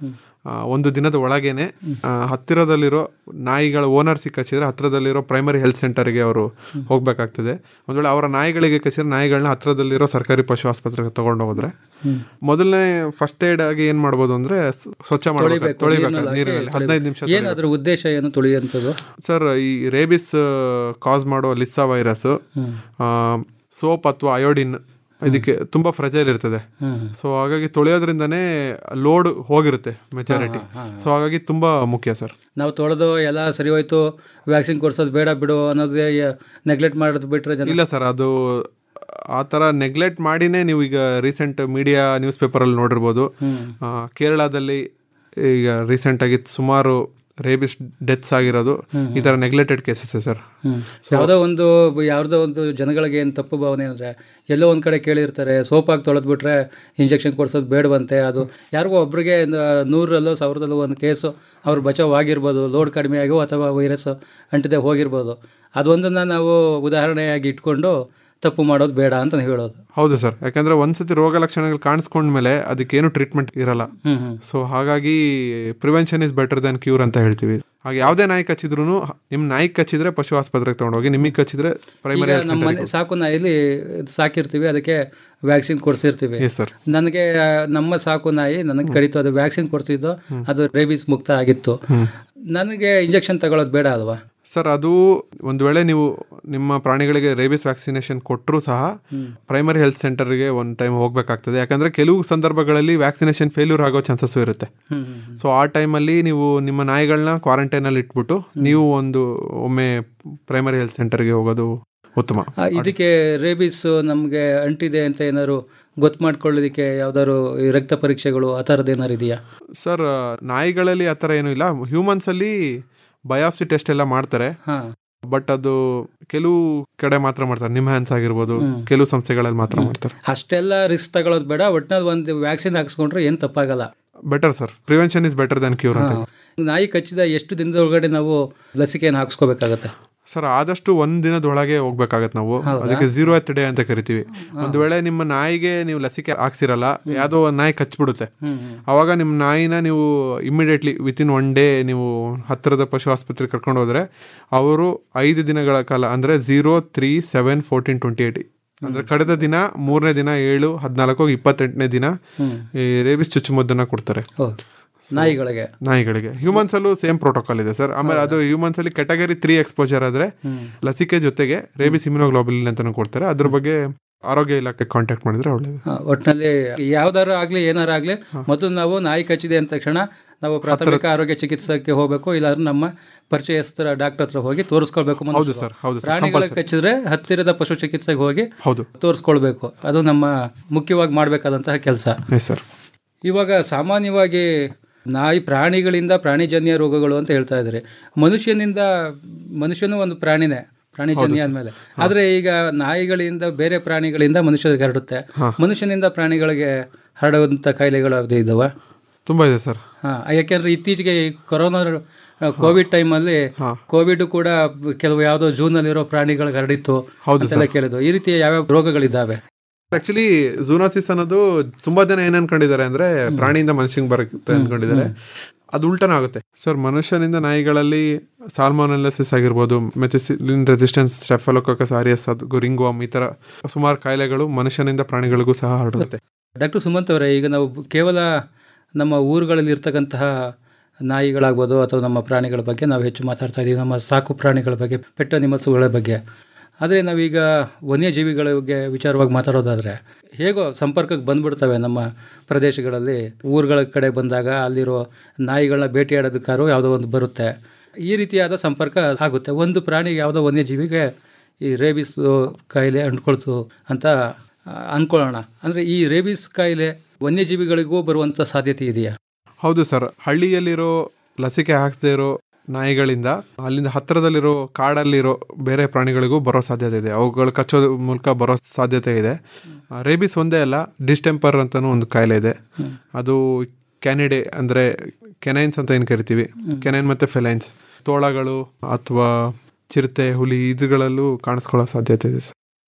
Speaker 14: ಆ, ಒಂದು ದಿನದ ಒಳಗೇನೆ ಆ, ಹತ್ತಿರದಲ್ಲಿರೋ ನಾಯಿಗಳ ಓನರ್ಸಿಗೆ ಕಚ್ಚಿದ್ರೆ ಹತ್ತಿರದಲ್ಲಿರೋ ಪ್ರೈಮರಿ ಹೆಲ್ತ್ ಸೆಂಟರ್ಗೆ ಅವರು ಹೋಗ್ಬೇಕಾಗ್ತದೆ ಒಂದ್ ವೇಳೆ ಅವರ ನಾಯಿಗಳಿಗೆ ಕಚ್ಚಿದ್ರೆ ನಾಯಿಗಳನ್ನ ಹತ್ತಿರದಲ್ಲಿರೋ ಸರ್ಕಾರಿ ಪಶು ಆಸ್ಪತ್ರೆಗೆ ತಗೊಂಡು ಹೋದ್ರೆ
Speaker 13: ಹ್ಮ್.
Speaker 14: ಮೊದಲನೇ ಫಸ್ಟ್ ಏಡ್ ಆಗಿ ಏನ್ ಮಾಡ್ಬೋದು ಅಂದ್ರೆ ಸ್- ಸ್ವಚ್ಛ ಮಾಡಬೇಕು
Speaker 13: ತೊಳಿಬೇಕು,
Speaker 14: ತೊಳಿಬೇಕು
Speaker 13: ನೀರಿನಲ್ಲಿ ಹಾಕಿ
Speaker 14: ನೀರಿನಲ್ಲಿ
Speaker 13: ತೊಳಿಬೇಕು.
Speaker 14: ಹದಿನೈದು ನಿಮಿಷ
Speaker 13: ಏನ್ ಅದ್ರ ಉದ್ದೇಶ ಏನು ತುಳಿಯುವಂಥದ್ದು
Speaker 14: ಸರ್ ಈ ರೇಬಿಸ್ ಕಾಸ್ ಮಾಡೋ ಲಿಸ್ಸಾ ವೈರಸ್ ಸೋಪ್ ಅಥವಾ ಅಯೋಡಿನ್ ಇದಕ್ಕೆ ತುಂಬಾ ಫ್ರೆಜೈಲ್ ಇರ್ತದೆ
Speaker 13: ಹ್ಮ್.
Speaker 14: ಸೊ ಹಾಗಾಗಿ ತೊಳೆಯೋದ್ರಿಂದನೇ ಲೋಡ್ ಹೋಗಿರುತ್ತೆ ಮೆಜಾರಿಟಿ
Speaker 13: ಹಾ, ಹಾ, ಹಾ.
Speaker 14: ಸೊ ಹಾಗಾಗಿ ತುಂಬಾ ಮುಖ್ಯ ಸರ್
Speaker 13: ನಾವು ತೊಳೆದು ಎಲ್ಲ ಸರಿ ಹೋಯ್ತು ವ್ಯಾಕ್ಸಿನ್ ಕೊಡ್ಸೋದು ಬೇಡ ಬಿಡು ಅನ್ನೋದೇ ನೆಗ್ಲೆಕ್ಟ್ ಮಾಡೋದು ಬಿಟ್ರೆ ಜನ
Speaker 14: ಇಲ್ಲ ಸರ್ ಅದು ಆ ಥರ ನೆಗ್ಲೆಕ್ಟ್ ಮಾಡಿನೇ ನೀವು ಈಗ ರೀಸೆಂಟ್ ಮೀಡಿಯಾ ನ್ಯೂಸ್ ಪೇಪರಲ್ಲಿ ನೋಡಿರ್ಬೋದು
Speaker 13: ಹ್ಮ್.
Speaker 14: ಆ, ಕೇರಳದಲ್ಲಿ ಈಗ ರೀಸೆಂಟಾಗಿ ಸುಮಾರು ರೇಬಿಸ್ ಡೆತ್ಸ್ ಆಗಿರೋದು
Speaker 13: ಹ್ಮ್,
Speaker 14: ಈ ಥರ ನೆಗ್ಲೆಕ್ಟೆಡ್ ಕೇಸಸ್ ಸರ್
Speaker 13: ಹ್ಮ್. ಯಾವುದೋ ಒಂದು ಯಾವುದೋ ಒಂದು ಜನಗಳಿಗೆ ಏನು ತಪ್ಪು ಭಾವನೆ ಅಂದರೆ ಎಲ್ಲೋ ಒಂದು ಕಡೆ ಕೇಳಿರ್ತಾರೆ ಸೋಪಾಗಿ ತೊಳೆದ್ಬಿಟ್ರೆ ಇಂಜೆಕ್ಷನ್ ಕೊಡ್ಸೋದು ಬೇಡವಂತೆ ಅದು ಯಾರಿಗೋ ಒಬ್ರಿಗೆ ನೂರಲ್ಲೋ ಸಾವಿರದಲ್ಲೋ ಒಂದು ಕೇಸು ಅವ್ರು ಬಚಾವ್ ಆಗಿರ್ಬೋದು ಲೋಡ್ ಕಡಿಮೆ ಆಗೋ ಅಥವಾ ವೈರಸ್ ಅಂಟದೆ ಹೋಗಿರ್ಬೋದು ಅದೊಂದನ್ನು ನಾವು ಉದಾಹರಣೆಯಾಗಿ ಇಟ್ಕೊಂಡು ತಪ್ಪು ಮಾಡೋದು ಬೇಡ ಅಂತ ಹೇಳೋದು
Speaker 14: ಹೌದು ಸರ್ ಯಾಕಂದ್ರೆ ಒಂದ್ಸತಿ ರೋಗ ಲಕ್ಷಣಗಳು ಕಾಣಿಸ್ಕೊಂಡ್ಮೇಲೆ ಅದಕ್ಕೇನು ಟ್ರೀಟ್ಮೆಂಟ್ ಇರಲ್ಲ
Speaker 13: ಹ್ಮ್, ಹ್ಮ್.
Speaker 14: ಸೊ ಹಾಗಾಗಿ prevention is better than cure ಅಂತ ಹೇಳ್ತೀವಿ ಹಾಗೆ ಯಾವುದೇ ನಾಯಿ ಕಚ್ಚಿದ್ರು ನಿಮ್ ನಾಯಿ ಕಚ್ಚಿದ್ರೆ ಪಶು ಆಸ್ಪತ್ರೆಗೆ ತಗೊಂಡೋಗಿ ನಿಮಗೆ ಕಚ್ಚಿದ್ರೆ ಪ್ರೈಮರಿ
Speaker 13: ಈಗ ನಮ್ಮ ಮನೆ ಸಾಕು ನಾಯಿಲಿ ಸಾಕಿರ್ತೀವಿ ಅದಕ್ಕೆ ವ್ಯಾಕ್ಸಿನ್ ಕೊಡ್ಸಿರ್ತೀವಿ
Speaker 14: ಎಸ್ ಸರ್
Speaker 13: ನನಗೆ ಆ, ನಮ್ಮ ಸಾಕು ನಾಯಿ ನನಗೆ ಕಡಿತು ಅದು ವ್ಯಾಕ್ಸಿನ್ ಕೊಡ್ಸಿದ್ದು ಅದು ರೇಬಿಸ್ ಮುಕ್ತ ಆಗಿತ್ತು ನನಗೆ ಇಂಜೆಕ್ಷನ್ ತಗೊಳ್ಳೋದು ಬೇಡ ಅಲ್ವಾ
Speaker 14: ಸರ್ ಅದು ಒಂದು ವೇಳೆ ನೀವು ನಿಮ್ಮ ಪ್ರಾಣಿಗಳಿಗೆ ರೇಬಿಸ್ ವ್ಯಾಕ್ಸಿನೇಷನ್ ಕೊಟ್ಟರು ಸಹ ಪ್ರೈಮರಿ ಹೆಲ್ತ್ ಸೆಂಟರ್ಗೆ ಒಂದು ಟೈಮ್ ಹೋಗ್ಬೇಕಾಗ್ತದೆ ಯಾಕಂದ್ರೆ ಕೆಲವು ಸಂದರ್ಭಗಳಲ್ಲಿ ವ್ಯಾಕ್ಸಿನೇಷನ್ ಫೇಲ್ಯೂರ್ ಆಗೋ ಚಾನ್ಸಸ್ ಇರುತ್ತೆ ಸೊ ಆ ಟೈಮಲ್ಲಿ ನೀವು ನಿಮ್ಮ ನಾಯಿಗಳನ್ನ ಕ್ವಾರಂಟೈನಲ್ಲಿ ಇಟ್ಬಿಟ್ಟು ನೀವು ಒಂದು ಒಮ್ಮೆ ಪ್ರೈಮರಿ ಹೆಲ್ತ್ ಸೆಂಟರ್ಗೆ ಹೋಗೋದು ಉತ್ತಮ
Speaker 13: ಆ, ಇದಕ್ಕೆ ರೇಬಿಸ್ ನಮಗೆ ಅಂಟಿದೆ ಅಂತ ಏನಾದ್ರು ಗೊತ್ತು ಮಾಡ್ಕೊಳ್ಳೋದಕ್ಕೆ ಯಾವ್ದಾದ್ರು ಈ ರಕ್ತ ಪರೀಕ್ಷೆಗಳು ಆ ಥರದ್ದು ಏನಾರು ಇದೆಯಾ
Speaker 14: ಸರ್ ನಾಯಿಗಳಲ್ಲಿ ಆ ಥರ ಏನೂ ಇಲ್ಲ ಹ್ಯೂಮನ್ಸ್ ಅಲ್ಲಿ ಬಯಾಪ್ಸಿ ಟೆಸ್ಟ್ ಎಲ್ಲ ಮಾಡ್ತಾರೆ
Speaker 13: ಹಾ.
Speaker 14: ಬಟ್ ಅದು ಕೆಲವು ಕಡೆ ಮಾತ್ರ ಮಾಡ್ತಾರೆ ನಿಮ್ಮ ಹ್ಯಾಂಡ್ಸ್ ಆಗಿರ್ಬೋದು
Speaker 13: ಹ್ಮ್.
Speaker 14: ಕೆಲವು ಸಂಸ್ಥೆಗಳಲ್ಲಿ ಮಾತ್ರ ಮಾಡ್ತಾರೆ
Speaker 13: ಅಷ್ಟೆಲ್ಲ ರಿಸ್ಕ್ ತಗೊಳ್ಳೋದು ಬೇಡ ಒಟ್ನಲ್ಲಿ ಒಂದು ವ್ಯಾಕ್ಸಿನ್ ಹಾಕ್ಸ್ಕೊಂಡ್ರೆ ಏನು ತಪ್ಪಾಗಲ್ಲ
Speaker 14: better sir prevention is better than cure ಅಂತ
Speaker 13: ಹಾ. ನಾಯಿ ಕಚ್ಚಿದ ಎಷ್ಟು ದಿನದೊಳಗಡೆ ನಾವು ಲಸಿಕೆಯನ್ನು ಹಾಕ್ಸ್ಕೋಬೇಕಾಗತ್ತೆ
Speaker 14: ಸರ್ ಆದಷ್ಟು ಒಂದ್ ದಿನದೊಳಗೆ ಹೋಗ್ಬೇಕಾಗತ್ತೆ ನಾವು
Speaker 13: ಹೌದಾ?
Speaker 14: ಅದಕ್ಕೆ ಝೀರೋ ಎತ್ ಡೇ ಅಂತ ಕರಿತೀವಿ ಒಂದ್ ವೇಳೆ ನಿಮ್ಮ ನಾಯಿಗೆ ನೀವು ಲಸಿಕೆ ಹಾಕ್ಸಿರಲ್ಲ ಯಾವ್ದೋ ಒಂದ್ ನಾಯಿ ಕಚ್ಬಿಡುತ್ತೆ
Speaker 13: ಹ್ಮ್,
Speaker 14: ಅವಾಗ ನಿಮ್ಮ ನಾಯಿನ ನೀವು ಇಮಿಡಿಯೇಟ್ಲಿ ವಿತಿನ್ ಒನ್ ಡೇ ನೀವು ಹತ್ತಿರದ ಪಶು ಆಸ್ಪತ್ರೆಗೆ ಕರ್ಕೊಂಡು ಹೋದ್ರೆ ಅವರು ಐದು ದಿನಗಳ ಕಾಲ ಅಂದ್ರೆ zero three seven fourteen twenty eight ಅಂದ್ರೆ ಕಳೆದ ದಿನ ಮೂರನೇ ದಿನ ಏಳು ಹದಿನಾಲ್ಕು ಇಪ್ಪತ್ತೆಂಟನೇ ದಿನ
Speaker 13: ಹ್ಮ್.
Speaker 14: ಈ ರೇಬಿಸ್ ಚುಚ್ಚುಮದ್ದನ್ನ ಕೊಡ್ತಾರೆ
Speaker 13: ಹೌದು ನಾಯಿಗಳಿಗೆ
Speaker 14: ನಾಯಿಗಳಿಗೆ ಹ್ಯೂಮನ್ಸ್ ಅಲ್ಲೂ ಸೇಮ್ ಪ್ರೋಟೋಕಾಲ್ ಇದೆ ಸರ್ ಆಮೇಲೆ ಅದು ಹ್ಯೂಮನ್ಸ್ ಅಲ್ಲಿ ಕೆಟಗರಿ ತ್ರೀ ಎಕ್ಸ್ಪೋಜರ್ ಆದ್ರೆ
Speaker 13: ಹ್ಮ್.
Speaker 14: ಲಸಿಕೆ ಜೊತೆಗೆ ರೇಬಿಸ್ ಇಮ್ಯುನೋಗ್ಲೋಬುಲಿನ್ ಅಂತಾನು ಕೊಡ್ತಾರೆ ಅದ್ರ ಬಗ್ಗೆ ಆರೋಗ್ಯ ಇಲಾಖೆ ಕಾಂಟ್ಯಾಕ್ಟ್ ಮಾಡಿದ್ರೆ ಒಳ್ಳೇದು
Speaker 13: ಹಾ, ಒಟ್ನಲ್ಲಿ ಯಾವ್ದಾರು ಆಗ್ಲಿ ಏನಾರು ಆಗ್ಲಿ ಮೊದಲು ನಾವು ನಾಯಿ ಕಚ್ಚಿದೆ ಅಂದ ತಕ್ಷಣ ನಾವು ಪ್ರಾಥಮಿಕ ಆರೋಗ್ಯ ಚಿಕಿತ್ಸಕ್ಕೆ ಹೋಗಬೇಕು ಇಲ್ಲಾಂದ್ರೆ ನಮ್ಮ ಪರಿಚಯಸ್ಥರ ಡಾಕ್ಟರ್ ಹತ್ರ ಹೋಗಿ ತೋರಿಸ್ಕೊಳ್ಬೇಕು ಮೊದಲು.
Speaker 14: ಹೌದು ಸರ್, ಹೌದು ಸರ್,
Speaker 13: ಪ್ರಾಣಿಗಳಿಗೆ
Speaker 14: compulsory.
Speaker 13: ಕಚ್ಚಿದ್ರೆ ಹತ್ತಿರದ ಪಶು ಚಿಕಿತ್ಸೆಗೆ ಹೋಗಿ
Speaker 14: ಹೌದು
Speaker 13: ತೋರಿಸ್ಕೊಳ್ಬೇಕು ಅದು ನಮ್ಮ ಮುಖ್ಯವಾಗಿ ಮಾಡಬೇಕಾದಂತಹ ಕೆಲಸ
Speaker 14: ಎಸ್ ಸರ್
Speaker 13: ಇವಾಗ ಸಾಮಾನ್ಯವಾಗಿ ನಾಯಿ ಪ್ರಾಣಿಗಳಿಂದ ಪ್ರಾಣಿಜನ್ಯ ರೋಗಗಳು ಅಂತ ಹೇಳ್ತಾ ಇದ್ದಾರೆ ಮನುಷ್ಯನಿಂದ ಮನುಷ್ಯನೂ ಒಂದು ಪ್ರಾಣಿನೇ ಪ್ರಾಣಿಜನ್ಯ ಅಂದಮೇಲೆ ಆದರೆ ಈಗ ನಾಯಿಗಳಿಂದ ಬೇರೆ ಪ್ರಾಣಿಗಳಿಂದ ಮನುಷ್ಯರಿಗೆ ಹರಡುತ್ತೆ ಮನುಷ್ಯನಿಂದ ಪ್ರಾಣಿಗಳಿಗೆ ಹರಡುವಂಥ ಕಾಯಿಲೆಗಳು ಯಾವುದೇ ಇದ್ದಾವ
Speaker 14: ತುಂಬಾ ಇದೆ ಸರ್
Speaker 13: ಹಾಂ ಯಾಕೆಂದ್ರೆ ಇತ್ತೀಚೆಗೆ ಈ ಕೊರೋನಾ ಕೋವಿಡ್ ಟೈಮಲ್ಲಿ ಕೋವಿಡ್ ಕೂಡ ಕೆಲವು ಯಾವುದೋ ಜೂನಲ್ಲಿರೋ ಪ್ರಾಣಿಗಳಿಗೆ ಹರಡಿತ್ತು
Speaker 14: ಹೌದು
Speaker 13: ಅಂತೆಲ್ಲ ಕೇಳಿದ್ದು ಈ ರೀತಿಯ ಯಾವ್ಯಾವ ರೋಗಗಳಿದ್ದಾವೆ
Speaker 14: ಆಕ್ಚುಲಿ ಝೂನೋಸಿಸ್ ಅನ್ನೋದು ತುಂಬಾ ಜನ ಏನ್ ಅನ್ಕೊಂಡಿದ್ದಾರೆ ಅಂದ್ರೆ ಪ್ರಾಣಿಯಿಂದ ಮನುಷ್ಯಂಗೆ ಬರುತ್ತೆ ಅನ್ಕೊಂಡಿದ್ದಾರೆ ಅದು ಉಲ್ಟನ ಆಗುತ್ತೆ ಸರ್ ಮನುಷ್ಯನಿಂದ ನಾಯಿಗಳಲ್ಲಿ ಸಾಲ್ಮೋನಲಿಸಿಸ್ ಆಗಿರ್ಬೋದು ಮೆಥಿಸಿಲಿನ್ ರೆಸಿಸ್ಟೆನ್ಸ್ ಸ್ಟೆಫಲೋಕಸ್ ಆರಿಯಸ್ ಅದು ರಿಂಗ್ವಾಮ್ ಈ ತರ ಸುಮಾರು ಕಾಯಿಲೆಗಳು ಮನುಷ್ಯನಿಂದ ಪ್ರಾಣಿಗಳಿಗೂ ಸಹ ಹರಡುತ್ತೆ
Speaker 13: ಡಾಕ್ಟರ್ ಸುಮಂತ್ ಅವರೇ ಈಗ ನಾವು ಕೇವಲ ನಮ್ಮ ಊರುಗಳಲ್ಲಿ ಇರ್ತಕ್ಕಂತಹ ನಾಯಿಗಳಾಗ್ಬೋದು ಅಥವಾ ನಮ್ಮ ಪ್ರಾಣಿಗಳ ಬಗ್ಗೆ ನಾವು ಹೆಚ್ಚು ಮಾತಾಡ್ತಾ ಇದ್ದೀವಿ ನಮ್ಮ ಸಾಕು ಪ್ರಾಣಿಗಳ ಬಗ್ಗೆ ಪೆಟ್ಟ ನಿಮಸುಗಳ ಬಗ್ಗೆ ಆದರೆ ನಾವೀಗ ವನ್ಯಜೀವಿಗಳ ಬಗ್ಗೆ ವಿಚಾರವಾಗಿ ಮಾತಾಡೋದಾದರೆ ಹೇಗೋ ಸಂಪರ್ಕಕ್ಕೆ ಬಂದ್ಬಿಡ್ತವೆ ನಮ್ಮ ಪ್ರದೇಶಗಳಲ್ಲಿ ಊರುಗಳ ಕಡೆ ಬಂದಾಗ ಅಲ್ಲಿರೋ ನಾಯಿಗಳನ್ನ ಬೇಟೆಯಾಡೋದಕ್ಕಾರು ಯಾವುದೋ ಒಂದು ಬರುತ್ತೆ ಈ ರೀತಿಯಾದ ಸಂಪರ್ಕ ಆಗುತ್ತೆ ಒಂದು ಪ್ರಾಣಿಗೆ ಯಾವುದೋ ವನ್ಯಜೀವಿಗೆ ಈ ರೇಬಿಸ್ ಕಾಯಿಲೆ ಅಂಟ್ಕೊಳ್ತು ಅಂತ ಆ, ಅನ್ಕೊಳ್ಳೋಣ ಅಂದರೆ ಈ ರೇಬಿಸ್ ಕಾಯಿಲೆ ವನ್ಯಜೀವಿಗಳಿಗೂ ಬರುವಂಥ ಸಾಧ್ಯತೆ ಇದೆಯಾ
Speaker 14: ಹೌದು ಸರ್ ಹಳ್ಳಿಯಲ್ಲಿರೋ ಲಸಿಕೆ ಹಾಕ್ಸದೇ ಇರೋ ನಾಯಿಗಳಿಂದ ಅಲ್ಲಿಂದ ಹತ್ತಿರದಲ್ಲಿರೋ ಕಾಡಲ್ಲಿರೋ ಬೇರೆ ಪ್ರಾಣಿಗಳಿಗೂ ಬರೋ ಸಾಧ್ಯತೆ ಇದೆ ಅವುಗಳು ಕಚ್ಚೋದ್ರ ಮೂಲಕ ಬರೋ ಸಾಧ್ಯತೆ ಇದೆ ಆ, ರೇಬಿಸ್ ಒಂದೇ ಅಲ್ಲ ಡಿಸ್ಟೆಂಪರ್ ಅಂತಾನೂ ಒಂದು ಕಾಯಿಲೆ ಇದೆ ಅದು ಕ್ಯಾನಿಡೆ ಅಂದರೆ ಕೆನೈನ್ಸ್ ಅಂತ ಏನು ಕರಿತೀವಿ ಕೆನೈನ್ ಮತ್ತು ಫೆಲೈನ್ಸ್ ತೋಳಗಳು ಅಥವಾ ಚಿರತೆ ಹುಲಿ ಇದುಗಳಲ್ಲೂ ಕಾಣಿಸ್ಕೊಳ್ಳೋ ಸಾಧ್ಯತೆ ಇದೆ ಸರ್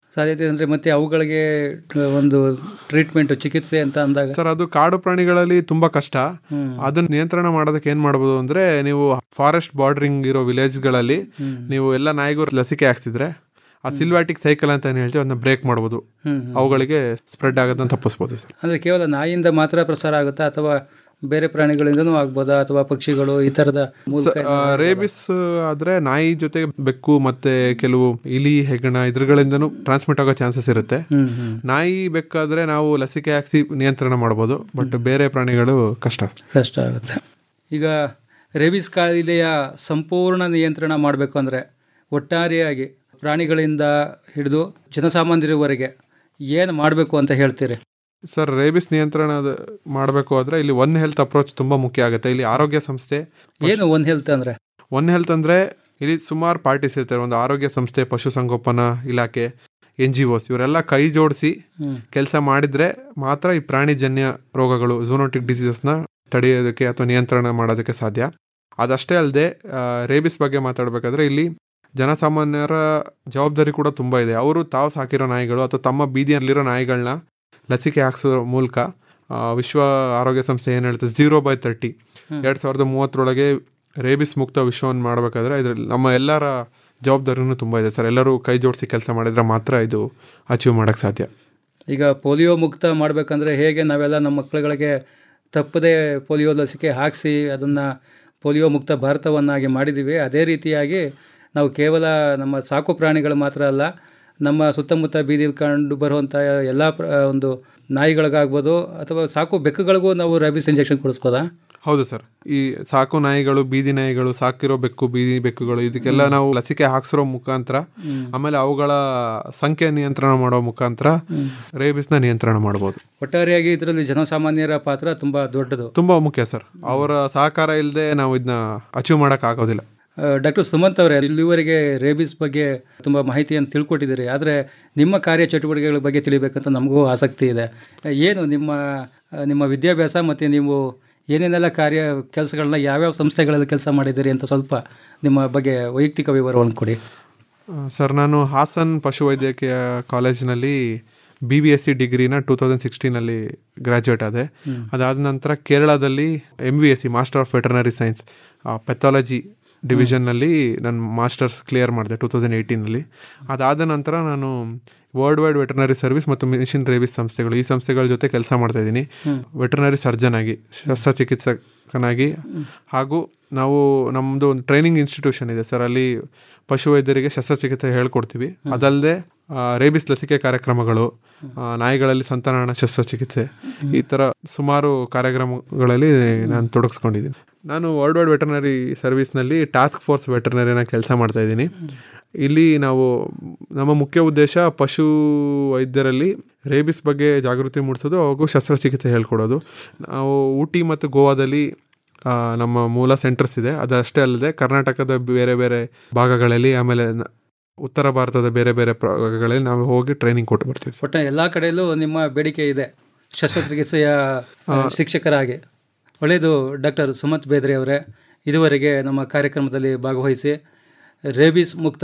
Speaker 13: ಸಾಧ್ಯತೆ ಅಂದರೆ ಮತ್ತೆ ಅವುಗಳಿಗೆ ಒಂದು ಟ್ರೀಟ್ಮೆಂಟ್ ಚಿಕಿತ್ಸೆ ಅಂತ ಅಂದಾಗ
Speaker 14: ಸರ್ ಅದು ಕಾಡು ಪ್ರಾಣಿಗಳಲ್ಲಿ ತುಂಬಾ ಕಷ್ಟ
Speaker 13: ಹ್ಮ್.
Speaker 14: ಅದನ್ನ ನಿಯಂತ್ರಣ ಮಾಡೋದಕ್ಕೆ ಏನ್ ಮಾಡ್ಬೋದು ಅಂದ್ರೆ ನೀವು ಫಾರೆಸ್ಟ್ ಬಾರ್ಡರಿಂಗ್ ಇರೋ ವಿಲೇಜ್ಗಳಲ್ಲಿ ನೀವು ಎಲ್ಲ ನಾಯಿಗೂ ಲಸಿಕೆ ಹಾಕ್ಸಿದ್ರೆ ಆ ಸಿಲ್ವಾಟಿಕ್ ಸೈಕಲ್ ಅಂತ ಏನ್ ಹೇಳ್ತೀವಿ ಅದನ್ನ ಬ್ರೇಕ್ ಮಾಡ್ಬೋದು
Speaker 13: ಹ್ಮ್, ಹ್ಮ್.
Speaker 14: ಅವುಗಳಿಗೆ ಸ್ಪ್ರೆಡ್ ಆಗೋದನ್ನ ತಪ್ಪಿಸ್ಬೋದು ಸರ್
Speaker 13: ಅಂದರೆ ಕೇವಲ ನಾಯಿಯಿಂದ ಮಾತ್ರ ಪ್ರಸಾರ ಆಗುತ್ತಾ ಅಥವಾ ಬೇರೆ ಪ್ರಾಣಿಗಳಿಂದನೂ ಆಗ್ಬೋದಾ ಅಥವಾ ಪಕ್ಷಿಗಳು ಈ ಥರದ ಮೂಲಕ
Speaker 14: ರೇಬಿಸ್ ಆದ್ರೆ ನಾಯಿ ಜೊತೆ ಬೆಕ್ಕು ಮತ್ತೆ ಕೆಲವು ಇಲಿ ಹೆಗ್ಗಣ ಇದ್ರಗಳಿಂದನೂ ಟ್ರಾನ್ಸ್ಮಿಟ್ ಆಗೋ ಚಾನ್ಸಸ್ ಇರುತ್ತೆ
Speaker 13: ಹ್ಮ್, ಹ್ಮ್.
Speaker 14: ನಾಯಿ ಬೆಕ್ಕಾದ್ರೆ ನಾವು ಲಸಿಕೆ ಹಾಕ್ಸಿ ನಿಯಂತ್ರಣ ಮಾಡ್ಬೋದು ಬಟ್ ಬೇರೆ ಪ್ರಾಣಿಗಳು ಕಷ್ಟ
Speaker 13: ಕಷ್ಟ ಆಗುತ್ತೆ ಈಗ ರೇಬಿಸ್ ಕಾಯಿಲೆಯ ಸಂಪೂರ್ಣ ನಿಯಂತ್ರಣ ಮಾಡಬೇಕು ಅಂದರೆ ಒಟ್ಟಾರೆಯಾಗಿ ಪ್ರಾಣಿಗಳಿಂದ ಹಿಡಿದು ಜನಸಾಮಾನ್ಯರವರೆಗೆ ಏನು ಮಾಡಬೇಕು ಅಂತ ಹೇಳ್ತೀರಿ
Speaker 14: ಸರ್ ರೇಬಿಸ್ ನಿಯಂತ್ರಣ ಮಾಡಬೇಕು ಆದ್ರೆ ಇಲ್ಲಿ ಒನ್ ಹೆಲ್ತ್ ಅಪ್ರೋಚ್ ತುಂಬಾ ಮುಖ್ಯ ಆಗುತ್ತೆ ಇಲ್ಲಿ ಆರೋಗ್ಯ ಸಂಸ್ಥೆ
Speaker 13: ಏನು ಒನ್ ಹೆಲ್ತ್ ಅಂದರೆ
Speaker 14: ಒನ್ ಹೆಲ್ತ್ ಅಂದ್ರೆ ಇಲ್ಲಿ ಸುಮಾರು ಪಾರ್ಟೀಸ್ ಇರ್ತಾರೆ ಒಂದು ಆರೋಗ್ಯ ಸಂಸ್ಥೆ ಪಶುಸಂಗೋಪನಾ ಇಲಾಖೆ ಎನ್ ಜಿ ಒಸ್ ಇವರೆಲ್ಲ ಕೈ ಜೋಡಿಸಿ
Speaker 13: ಹ್ಮ್.
Speaker 14: ಕೆಲಸ ಮಾಡಿದ್ರೆ ಮಾತ್ರ ಈ ಪ್ರಾಣಿಜನ್ಯ ರೋಗಗಳು ಝೂನೋಟಿಕ್ ಡಿಸೀಸಸ್ನ ತಡೆಯೋದಕ್ಕೆ ಅಥವಾ ನಿಯಂತ್ರಣ ಮಾಡೋದಕ್ಕೆ ಸಾಧ್ಯ ಅದಷ್ಟೇ ಅಲ್ಲದೆ ರೇಬಿಸ್ ಬಗ್ಗೆ ಮಾತಾಡಬೇಕಾದ್ರೆ ಇಲ್ಲಿ ಜನಸಾಮಾನ್ಯರ ಜವಾಬ್ದಾರಿ ಕೂಡ ತುಂಬ ಇದೆ ಅವರು ತಾವು ಸಾಕಿರೋ ನಾಯಿಗಳು ಅಥವಾ ತಮ್ಮ ಬೀದಿಯಲ್ಲಿರೋ ನಾಯಿಗಳನ್ನ ಲಸಿಕೆ ಹಾಕ್ಸೋ ಮೂಲಕ ಆ, ವಿಶ್ವ ಆರೋಗ್ಯ ಸಂಸ್ಥೆ ಏನು ಹೇಳ್ತದೆ ಝೀರೋ ಬೈ ತರ್ಟಿ
Speaker 13: ಹ್ಮ್.
Speaker 14: ಎರಡು ಸಾವಿರದ ಮೂವತ್ತರೊಳಗೆ ರೇಬಿಸ್ ಮುಕ್ತ ವಿಶ್ವವನ್ನು ಮಾಡಬೇಕಾದ್ರೆ ಇದ್ರಲ್ಲಿ ನಮ್ಮ ಎಲ್ಲರ ಜವಾಬ್ದಾರಿನೂ ತುಂಬ ಇದೆ ಸರ್ ಎಲ್ಲರೂ ಕೈ ಜೋಡಿಸಿ ಕೆಲಸ ಮಾಡಿದ್ರೆ ಮಾತ್ರ ಇದು ಅಚೀವ್ ಮಾಡೋಕ್ಕೆ ಸಾಧ್ಯ
Speaker 13: ಈಗ ಪೋಲಿಯೋ ಮುಕ್ತ ಮಾಡಬೇಕಂದ್ರೆ ಹೇಗೆ ನಾವೆಲ್ಲ ನಮ್ಮ ಮಕ್ಕಳುಗಳಿಗೆ ತಪ್ಪದೇ ಪೋಲಿಯೋ ಲಸಿಕೆ ಹಾಕಿಸಿ ಅದನ್ನು ಪೋಲಿಯೋ ಮುಕ್ತ ಭಾರತವನ್ನಾಗಿ ಮಾಡಿದ್ದೀವಿ ಅದೇ ರೀತಿಯಾಗಿ ನಾವು ಕೇವಲ ನಮ್ಮ ಸಾಕು ಪ್ರಾಣಿಗಳು ಮಾತ್ರ ಅಲ್ಲ ನಮ್ಮ ಸುತ್ತಮುತ್ತ ಬೀದಿಲಿ ಕಂಡು ಬರುವಂಥ ಎಲ್ಲ ಪ್ರ ಒಂದು ನಾಯಿಗಳಿಗಾಗ್ಬೋದು ಅಥವಾ ಸಾಕು ಬೆಕ್ಕುಗಳಿಗೂ ನಾವು ರ್ಯಾಬಿಸ್ ಇಂಜೆಕ್ಷನ್ ಕೊಡಿಸ್ಬೋದಾ
Speaker 14: ಹೌದು ಸರ್ ಈ ಸಾಕು ನಾಯಿಗಳು ಬೀದಿ ನಾಯಿಗಳು ಸಾಕಿರೋ ಬೆಕ್ಕು ಬೀದಿ ಬೆಕ್ಕುಗಳು ಇದಕ್ಕೆಲ್ಲ ನಾವು ಲಸಿಕೆ ಹಾಕ್ಸಿರೋ ಮುಖಾಂತರ
Speaker 13: ಹ್ಮ್.
Speaker 14: ಆಮೇಲೆ ಅವುಗಳ ಸಂಖ್ಯೆ ನಿಯಂತ್ರಣ ಮಾಡೋ ಮುಖಾಂತರ
Speaker 13: ಹ್ಮ್.
Speaker 14: ರೇಬಿಸ್ನ ನಿಯಂತ್ರಣ ಮಾಡ್ಬೋದು
Speaker 13: ಒಟ್ಟಾರೆಯಾಗಿ ಇದರಲ್ಲಿ ಜನಸಾಮಾನ್ಯರ ಪಾತ್ರ ತುಂಬ ದೊಡ್ಡದು
Speaker 14: ತುಂಬಾ ಮುಖ್ಯ ಸರ್ ಅವರ ಸಹಕಾರ ಇಲ್ಲದೆ ನಾವು ಇದನ್ನ ಅಚೀವ್ ಮಾಡಕ್ ಆಗೋದಿಲ್ಲ
Speaker 13: ಡಾಕ್ಟರ್ ಸುಮಂತ್ ಅವರೇ ಇಲ್ಲಿವರೆಗೆ ರೇಬಿಸ್ ಬಗ್ಗೆ ತುಂಬ ಮಾಹಿತಿಯನ್ನು ತಿಳ್ಕೊಟ್ಟಿದ್ದೀರಿ ಆದರೆ ನಿಮ್ಮ ಕಾರ್ಯ ಚಟುವಟಿಕೆಗಳ ಬಗ್ಗೆ ತಿಳಿಬೇಕಂತ ನಮಗೂ ಆಸಕ್ತಿ ಇದೆ ಏನು ನಿಮ್ಮ ನಿಮ್ಮ ವಿದ್ಯಾಭ್ಯಾಸ ಮತ್ತು ನೀವು ಏನೇನೆಲ್ಲ ಕಾರ್ಯ ಕೆಲಸಗಳನ್ನ ಯಾವ್ಯಾವ ಸಂಸ್ಥೆಗಳಲ್ಲಿ ಕೆಲಸ ಮಾಡಿದ್ದೀರಿ ಅಂತ ಸ್ವಲ್ಪ ನಿಮ್ಮ ಬಗ್ಗೆ ವೈಯಕ್ತಿಕ ವಿವರವನ್ನು ಕೊಡಿ
Speaker 14: ಆ, ಸರ್ ನಾನು ಹಾಸನ್ ಪಶುವೈದ್ಯಕೀಯ ಕಾಲೇಜಿನಲ್ಲಿ ಬಿ ಬಿ ಎಸ್ ಸಿ ಡಿಗ್ರಿನ ಟೂ ತೌಸಂಡ್ ಸಿಕ್ಸ್ಟೀನಲ್ಲಿ ಗ್ರ್ಯಾಜುಯೇಟ್ ಆದೆ
Speaker 13: ಹ್ಮ್.
Speaker 14: ಅದಾದ ನಂತರ ಕೇರಳದಲ್ಲಿ M V S C master of veterinary science pathology ಡಿವಿಷನ್ನಲ್ಲಿ ನಾನು ಮಾಸ್ಟರ್ಸ್ ಕ್ಲಿಯರ್ ಮಾಡಿದೆ ಟೂ ತೌಸಂಡ್ ಏಯ್ಟೀನಲ್ಲಿ ಅದಾದ ನಂತರ ನಾನು ವರ್ಲ್ಡ್ ವೈಡ್ ವೆಟರ್ನರಿ ಸರ್ವಿಸ್ ಮತ್ತು ಮಿಷನ್ ರೇಬಿಸ್ ಸಂಸ್ಥೆಗಳು ಈ ಸಂಸ್ಥೆಗಳ ಜೊತೆ ಕೆಲಸ ಮಾಡ್ತಾ ಇದ್ದೀನಿ
Speaker 13: ಹ್ಮ್.
Speaker 14: ವೆಟರ್ನರಿ ಸರ್ಜನ್ ಆಗಿ ಶಸ್ತ್ರಚಿಕಿತ್ಸಕನಾಗಿ ಹಾಗೂ ನಾವು ನಮ್ಮದು ಒಂದು ಟ್ರೈನಿಂಗ್ ಇನ್ಸ್ಟಿಟ್ಯೂಷನ್ ಇದೆ ಸರ್ ಅಲ್ಲಿ ಪಶುವೈದ್ಯರಿಗೆ ಶಸ್ತ್ರಚಿಕಿತ್ಸೆ ಹೇಳ್ಕೊಡ್ತೀವಿ ಅದಲ್ಲದೆ ರೇಬಿಸ್ ಲಸಿಕೆ ಕಾರ್ಯಕ್ರಮಗಳು ಆ, ನಾಯಿಗಳಲ್ಲಿ ಸಂತಾನಹರಣ ಶಸ್ತ್ರಚಿಕಿತ್ಸೆ ಈ ಥರ ಸುಮಾರು ಕಾರ್ಯಕ್ರಮಗಳಲ್ಲಿ ನಾನು ತೊಡಗಿಸ್ಕೊಂಡಿದ್ದೀನಿ ನಾನು ವರ್ಲ್ಡ್ ವೈಡ್ ವೆಟರ್ನರಿ ಸರ್ವಿಸ್ನಲ್ಲಿ ಟಾಸ್ಕ್ ಫೋರ್ಸ್ ವೆಟರ್ನರಿನ ಕೆಲಸ ಮಾಡ್ತಾ ಇದ್ದೀನಿ ಇಲ್ಲಿ ನಾವು ನಮ್ಮ ಮುಖ್ಯ ಉದ್ದೇಶ ಪಶು ವೈದ್ಯರಲ್ಲಿ ರೇಬಿಸ್ ಬಗ್ಗೆ ಜಾಗೃತಿ ಮೂಡಿಸೋದು ಹಾಗೂ ಶಸ್ತ್ರಚಿಕಿತ್ಸೆ ಹೇಳ್ಕೊಡೋದು ನಾವು ಊಟಿ ಮತ್ತು ಗೋವಾದಲ್ಲಿ ಆ, ನಮ್ಮ ಮೂಲ ಸೆಂಟರ್ಸ್ ಇದೆ ಅದಷ್ಟೇ ಅಲ್ಲದೆ ಕರ್ನಾಟಕದ ಬೇರೆ ಬೇರೆ ಭಾಗಗಳಲ್ಲಿ ಆಮೇಲೆ ನ- ಉತ್ತರ ಭಾರತದ ಬೇರೆ ಬೇರೆ ಭಾಗಗಳಲ್ಲಿ ನಾವು ಹೋಗಿ ಟ್ರೈನಿಂಗ್ ಕೊಟ್ಟು ಬರ್ತೀವಿ ಸರ್.
Speaker 13: ಒಟ್ಟು ಎಲ್ಲ ಕಡೆಯಲ್ಲೂ ನಿಮ್ಮ ಬೇಡಿಕೆ ಇದೆ ಶಸ್ತ್ರಚಿಕಿತ್ಸೆಯ ಆ, ಶಿಕ್ಷಕರಾಗಿ ಒಳ್ಳೆಯದು ಡಾಕ್ಟರ್ ಸುಮಂತ್ ಬೇದ್ರೆ ಅವರೇ ಇದುವರೆಗೆ ನಮ್ಮ ಕಾರ್ಯಕ್ರಮದಲ್ಲಿ ಭಾಗವಹಿಸಿ ರೇಬಿಸ್ ಮುಕ್ತ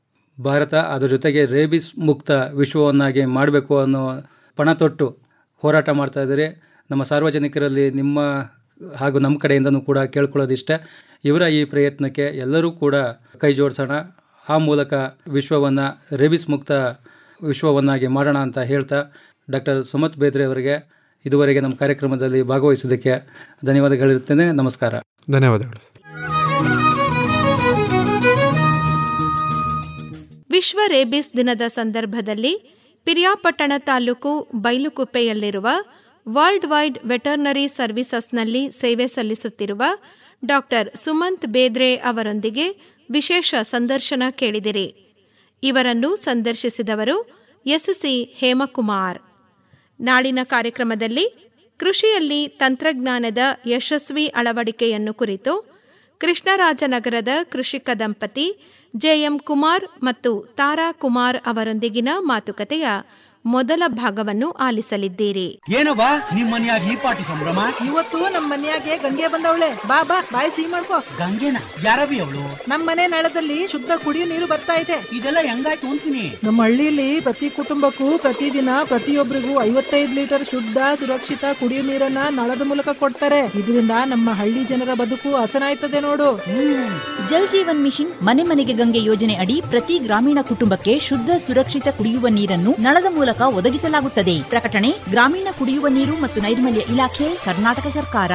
Speaker 13: ಭಾರತ ಅದರ ಜೊತೆಗೆ ರೇಬಿಸ್ ಮುಕ್ತ ವಿಶ್ವವನ್ನಾಗಿ ಮಾಡಬೇಕು ಅನ್ನೋ ಪಣ ತೊಟ್ಟು ಹೋರಾಟ ಮಾಡ್ತಾ ಇದ್ದಾರೆ ನಮ್ಮ ಸಾರ್ವಜನಿಕರಲ್ಲಿ ನಿಮ್ಮ ಹಾಗೂ ನಮ್ಮ ಕಡೆಯಿಂದನೂ ಕೂಡ ಕೇಳ್ಕೊಳ್ಳೋದಿಷ್ಟೇ ಇವರ ಈ ಪ್ರಯತ್ನಕ್ಕೆ ಎಲ್ಲರೂ ಕೂಡ ಕೈ ಜೋಡಿಸೋಣ ಆ ಮೂಲಕ ವಿಶ್ವವನ್ನು ರೇಬಿಸ್ ಮುಕ್ತ ವಿಶ್ವವನ್ನಾಗಿ ಮಾಡೋಣ ಅಂತ ಹೇಳ್ತಾ ಡಾಕ್ಟರ್ ಸುಮತ್ ಬೇದ್ರೆ ಅವರಿಗೆ ಇದುವರೆಗೆ ನಮ್ಮ ಕಾರ್ಯಕ್ರಮದಲ್ಲಿ ಭಾಗವಹಿಸೋದಕ್ಕೆ ಧನ್ಯವಾದಗಳಿರುತ್ತೇನೆ ನಮಸ್ಕಾರ
Speaker 14: ಧನ್ಯವಾದಗಳು ಸರ್.
Speaker 3: ವಿಶ್ವ ರೇಬಿಸ್ ದಿನದ ಸಂದರ್ಭದಲ್ಲಿ ಪಿರಿಯಾಪಟ್ಟಣ ತಾಲೂಕು ಬೈಲುಕುಪ್ಪೆಯಲ್ಲಿರುವ ವರ್ಲ್ಡ್ ವೈಡ್ ವೆಟರ್ನರಿ ಸರ್ವಿಸಸ್ನಲ್ಲಿ ಸೇವೆ ಸಲ್ಲಿಸುತ್ತಿರುವ ಡಾಕ್ಟರ್ ಸುಮಂತ್ ಬೇದ್ರೆ ಅವರೊಂದಿಗೆ ವಿಶೇಷ ಸಂದರ್ಶನ ಕೇಳಿದಿರಿ ಇವರನ್ನು ಸಂದರ್ಶಿಸಿದವರು ಎಸ್ಸಿ ಹೇಮಕುಮಾರ್ ನಾಳಿನ ಕಾರ್ಯಕ್ರಮದಲ್ಲಿ ಕೃಷಿಯಲ್ಲಿ ತಂತ್ರಜ್ಞಾನದ ಯಶಸ್ವಿ ಅಳವಡಿಕೆಯನ್ನು ಕುರಿತು ಕೃಷ್ಣರಾಜನಗರದ ಕೃಷಿಕ ದಂಪತಿ ಜೆಎಂ ಕುಮಾರ್ ಮತ್ತು ತಾರಾ ಕುಮಾರ್ ಅವರೊಂದಿಗಿನ ಮಾತುಕತೆಯ ಮೊದಲ ಭಾಗವನ್ನು ಆಲಿಸಲಿದ್ದೀರಿ
Speaker 15: ಏನವ್ವ ನಿಮ್ ಮನ್ಯಾಗ ಈ ಪಾಟಿ ಸಂಭ್ರಮ
Speaker 16: ಇವತ್ತು ನಮ್ ಮನ್ಯಾಗೆ ಗಂಗೆ ಬಂದವಳೆ ಬಾ ಬಾ ಬಾಯಿ ಸಿಹಿ ಮಾಡ್ಕೋ
Speaker 15: ಗಂಗೆನ ಯಾರವಿ ಅವಳು
Speaker 16: ನಮ್ ಮನೆ ನಳದಲ್ಲಿ ಶುದ್ಧ ಕುಡಿಯೋ ನೀರು ಬರ್ತಾ ಇದೆ
Speaker 15: ಇದೆಲ್ಲ ಹೆಂಗಾಯ್ತು ಅಂತೀನಿ
Speaker 16: ನಮ್ಮ ಹಳ್ಳಿಲಿ ಪ್ರತಿ ಕುಟುಂಬಕ್ಕೂ ಪ್ರತಿದಿನ ಪ್ರತಿಯೊಬ್ಬರಿಗೂ ಐವತ್ತೈದು ಲೀಟರ್ ಶುದ್ಧ ಸುರಕ್ಷಿತ ಕುಡಿಯೋ ನೀರನ್ನ ನಳದ ಮೂಲಕ ಕೊಡ್ತಾರೆ ಇದರಿಂದ ನಮ್ಮ ಹಳ್ಳಿ ಜನರ ಬದುಕು ಹಸನಾಯ್ತದೆ ನೋಡು
Speaker 11: ಜಲ್ ಜೀವನ್ ಮಿಷನ್ ಮನೆ ಮನೆಗೆ ಗಂಗೆ ಯೋಜನೆ ಅಡಿ ಪ್ರತಿ ಗ್ರಾಮೀಣ ಕುಟುಂಬಕ್ಕೆ ಶುದ್ಧ ಸುರಕ್ಷಿತ ಕುಡಿಯುವ ನೀರನ್ನು ನಳದ ಮೂಲಕ ಒದಗಿಸಲಾಗುತ್ತದೆ ಪ್ರಕಟಣೆ ಗ್ರಾಮೀಣ ಕುಡಿಯುವ ನೀರು ಮತ್ತು ನೈರ್ಮಲ್ಯ ಇಲಾಖೆ ಕರ್ನಾಟಕ ಸರ್ಕಾರ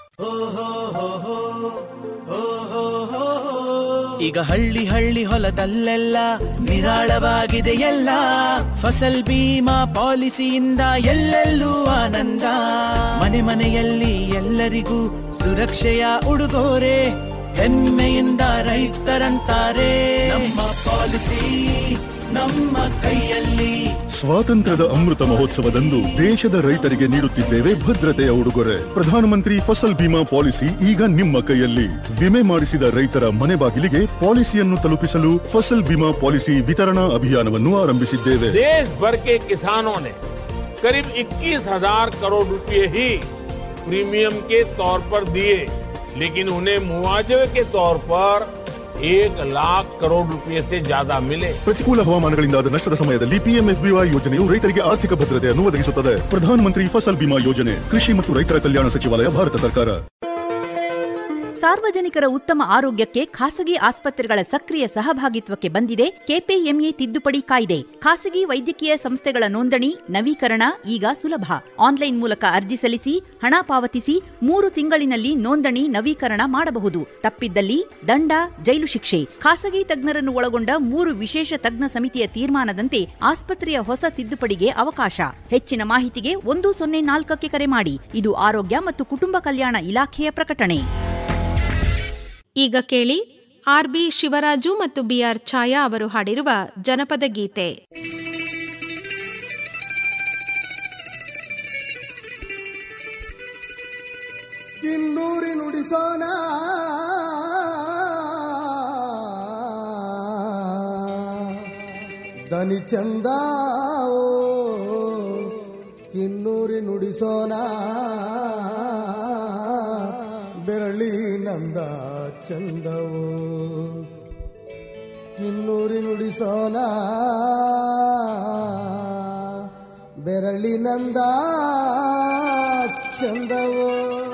Speaker 9: ಈಗ ಹಳ್ಳಿ ಹಳ್ಳಿ ಹೊಲದಲ್ಲೆಲ್ಲ ನಿರಾಳವಾಗಿದೆ ಎಲ್ಲ ಫಸಲ್ ಬೀಮಾ ಪಾಲಿಸಿಯಿಂದ ಎಲ್ಲೆಲ್ಲೂ ಆನಂದ ಮನೆ ಮನೆಯಲ್ಲಿ ಎಲ್ಲರಿಗೂ ಸುರಕ್ಷೆಯ ಉಡುಗೊರೆ ಹೆಮ್ಮೆಯಿಂದ ರೈತರಂತಾರೆ ನಮ್ಮ ಪಾಲಿಸಿ ನಮ್ಮ ಕೈಯಲ್ಲಿ
Speaker 10: ಸ್ವಾತಂತ್ರ್ಯದ ಅಮೃತ ಮಹೋತ್ಸವದಂದು ದೇಶದ ರೈತರಿಗೆ ನೀಡುತ್ತಿದ್ದೇವೆ ಭದ್ರತೆಯ ಉಡುಗೊರೆ ಪ್ರಧಾನಮಂತ್ರಿ ಫಸಲ್ ಬಿಮಾ ಪಾಲಿಸಿ ಈಗ ನಿಮ್ಮ ಕೈಯಲ್ಲಿ ವಿಮೆ ಮಾಡಿಸಿದ ರೈತರ ಮನೆ ಬಾಗಿಲಿಗೆ ಪಾಲಿಸಿಯನ್ನು ತಲುಪಿಸಲು ಫಸಲ್ ಬಿಮಾ ಪಾಲಿಸಿ ವಿತರಣಾ ಅಭಿಯಾನವನ್ನು ಆರಂಭಿಸಿದ್ದೇವೆ
Speaker 5: देश भर के किसानों ने करीब 21,000 करोड़ रुपए ही प्रीमियम के तौर पर दिए लेकिन उन्हें मुआवजे के तौर पर एक लाख करोड़ रुपए से ज्यादा मिले
Speaker 10: ಪ್ರತಿಕೂಲ ಹವಾಮಾನಗಳಿಂದಾದ ನಷ್ಟದ ಸಮಯದಲ್ಲಿ ಪಿಎಂಎಫ್ಬಿವೈ ಯೋಜನೆಯು ರೈತರಿಗೆ ಆರ್ಥಿಕ ಭದ್ರತೆಯನ್ನು ಒದಗಿಸುತ್ತದೆ ಪ್ರಧಾನಮಂತ್ರಿ ಫಸಲ್ ಬಿಮಾ ಯೋಜನೆ ಕೃಷಿ ಮತ್ತು ರೈತರ ಕಲ್ಯಾಣ ಸಚಿವಾಲಯ ಭಾರತ ಸರ್ಕಾರ
Speaker 11: ಸಾರ್ವಜನಿಕರ ಉತ್ತಮ ಆರೋಗ್ಯಕ್ಕೆ ಖಾಸಗಿ ಆಸ್ಪತ್ರೆಗಳ ಸಕ್ರಿಯ ಸಹಭಾಗಿತ್ವಕ್ಕೆ ಬಂದಿದೆ ಕೆಪಿಎಂಎ ತಿದ್ದುಪಡಿ ಕಾಯ್ದೆ ಖಾಸಗಿ ವೈದ್ಯಕೀಯ ಸಂಸ್ಥೆಗಳ ನೋಂದಣಿ ನವೀಕರಣ ಈಗ ಸುಲಭ ಆನ್ಲೈನ್ ಮೂಲಕ ಅರ್ಜಿ ಸಲ್ಲಿಸಿ ಹಣ ಪಾವತಿಸಿ ಮೂರು ತಿಂಗಳಿನಲ್ಲಿ ನೋಂದಣಿ ನವೀಕರಣ ಮಾಡಬಹುದು ತಪ್ಪಿದ್ದಲ್ಲಿ ದಂಡ ಜೈಲು ಶಿಕ್ಷೆ ಖಾಸಗಿ ತಜ್ಞರನ್ನು ಒಳಗೊಂಡ ಮೂರು ವಿಶೇಷ ತಜ್ಞ ಸಮಿತಿಯ ತೀರ್ಮಾನದಂತೆ ಆಸ್ಪತ್ರೆಯ ಹೊಸ ತಿದ್ದುಪಡಿಗೆ ಅವಕಾಶ ಹೆಚ್ಚಿನ ಮಾಹಿತಿಗೆ ಒಂದು ಸೊನ್ನೆ ನಾಲ್ಕಕ್ಕೆ ಕರೆ ಮಾಡಿ ಇದು ಆರೋಗ್ಯ ಮತ್ತು ಕುಟುಂಬ ಕಲ್ಯಾಣ ಇಲಾಖೆಯ ಪ್ರಕಟಣೆ
Speaker 3: ಈಗ ಕೇಳಿ ಆರ್ ಬಿ ಶಿವರಾಜು ಮತ್ತು ಬಿಆರ್ ಛಾಯಾ ಅವರು ಹಾಡಿರುವ ಜನಪದ ಗೀತೆ
Speaker 17: ಕಿನ್ನೂರಿ ನುಡಿಸೋಣ ದನಿ ಚಂದ ಓ, ಕಿನ್ನೂರಿ ನುಡಿಸೋಣ ಬೆರಳಿ ನಂದ ಚಂದವು ಕಿನ್ನೂರಿ ನುಡಿಸೋಣ ಬೆರಳಿ ನಂದ ಚಂದವು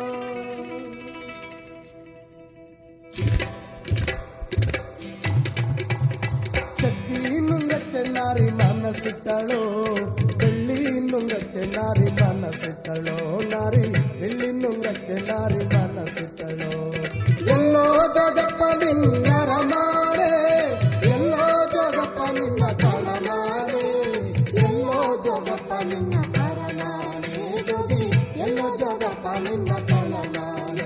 Speaker 17: ಚಕ್ಕಿ ನುಂಗಕ್ಕೆ ನಾರಿ ಮನಸ್ಸಿಟ್ಟಳು ಬೆಳ್ಳಿ ನುಂಗಕ್ಕೆ ನಾರಿ ಮನಸ್ಸಿಟ್ಟಳು ನಾರಿ ಬೆಳ್ಳಿ ನುಂಗಕ್ಕೆ ನಾರಿ ಮನಸ್ಸಿಟ್ಟಳು ಎಲ್ಲೋ ಜಗಪ್ಪ ನಿನ್ನರ ಮಾರೆ ಎಲ್ಲೋ ಜಗಪ್ಪ ನಿನ್ನ ತಳಮಾರೆ ಎಲ್ಲೋ ಜಗಪ್ಪ ನಿನ್ನ ತರಮಾರೆ ಜೋಗಿ ಎಲ್ಲೋ ಜಗಪ್ಪ ನಿನ್ನ ತಳಮಾರೆ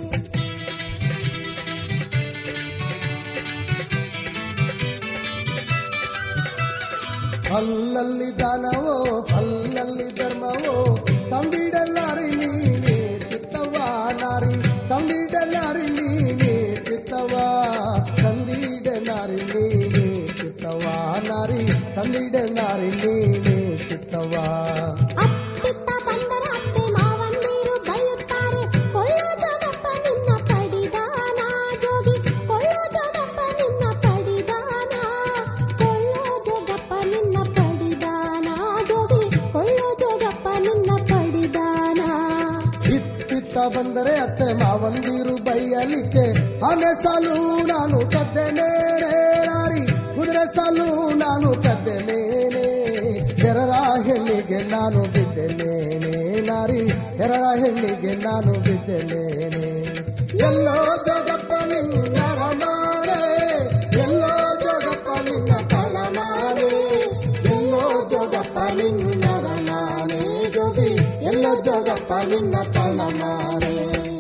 Speaker 17: ಅಲ್ಲಲ್ಲಿ ದಾನವೋ ಅಲ್ಲಲ್ಲಿ ಧರ್ಮವೋ ತಂದಿಡಲಾರಿ ನೀನೇ ತಿತ್ತವ ನಾರಿ ತಂದಿಡಲಾರಿ ನೀನೇ ತಿತ್ತವ ತಂದಿಡ ನಾರಿ ನೀನೇ ತಿತ್ತವ ನಾರಿ ತಂದಿಡ ನಾರಿ ನೀನೇ ತಿತ್ತವ
Speaker 18: ಅತ್ತಿತ್ತ ಬಂದರ ಅತ್ತೆ ಮಾವಂದಿರು ಬೈಯುತ್ತಾರೆ ಕೊಳ್ಳೋ ಜಗಪ್ಪ ನಿನ್ನ ಪಡಿದಾನ ಜೋಗಿ ಕೊಳ್ಳೋ ಜಗಪ್ಪ ನಿನ್ನ ಪಡಿದಾನ ಕೊಳ್ಳೋ ಜಗಪ್ಪ ನಿನ್ನ ಪಡಿದಾನ ಜೋಗಿ ಕೊಳ್ಳೋ ಜಗಪ್ಪ ನಿನ್ನ ಪಡಿದಾನ
Speaker 17: ಇತ್ತಿತ್ತ ಬಂದರೆ ಅತ್ತೆ ಮಾವಂದಿರು ಬೈಯಲಿಕ್ಕೆ ಆನೆ ಸಾಲು ನಾನು ಕದ್ದೆನೇ ನಾರಿ ಕುದುರೆ ಸಾಲು ನಾನು ಕದ್ದೆನೇನೆ ಎರರ ಹೆಣ್ಣಿಗೆ ನಾನು ಬಿದ್ದೆನೇನೆ ನಾರಿ ಎರರ ಹೆಣ್ಣಿಗೆ ನಾನು ಬಿದ್ದೆನೇನೆ ಎಲ್ಲೋ ಜಗಪ್ಪ ನಿನ್ನರ ಮಾರೆ ಎಲ್ಲೋ ಜಗಪ್ಪ ನಿನ್ನ ತಳಮಾರೆ ಎಲ್ಲೋ ಜಗಪ್ಪ ನಿನ್ನರ ನಾನೇ ಜೋಗಿ ಎಲ್ಲೋ ಜಗಪ್ಪ ನಿನ್ನ ತಳಮಾರೆ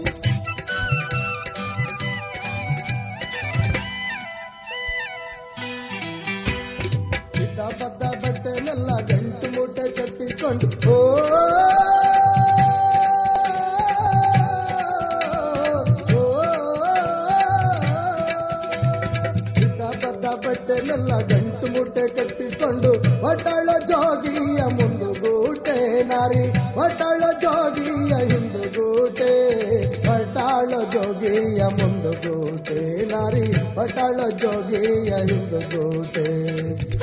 Speaker 17: ಇದ್ದ ಬದ್ದ ಬಟ್ಟೆನೆಲ್ಲ ಗಂಟು ಮೂಟೆ ಕಟ್ಟಿಕೊಂಡು ಓ ಓ, ಇದ್ದ ಬದ್ದ ಬಟ್ಟೆನೆಲ್ಲ ಗಂಟು ಮೂಟೆ ಕಟ್ಟಿಕೊಂಡು ಒಡ್ಡಾಳೋ ಜೋಗಿಯ ಮುಂದುಗೂಟೆ ನಾರಿ ಬಟಾಳ ಜೋಗಿಯ ಹಿಂದುಗೂಟೆ ಬಟಾಳ ಜೋಗಿಯ ಮುಂದುಗೂಟೆ ನಾರಿ ಬಟಾಳ ಜೋಗಿಯ ಹಿಂದುಗೂಟೆ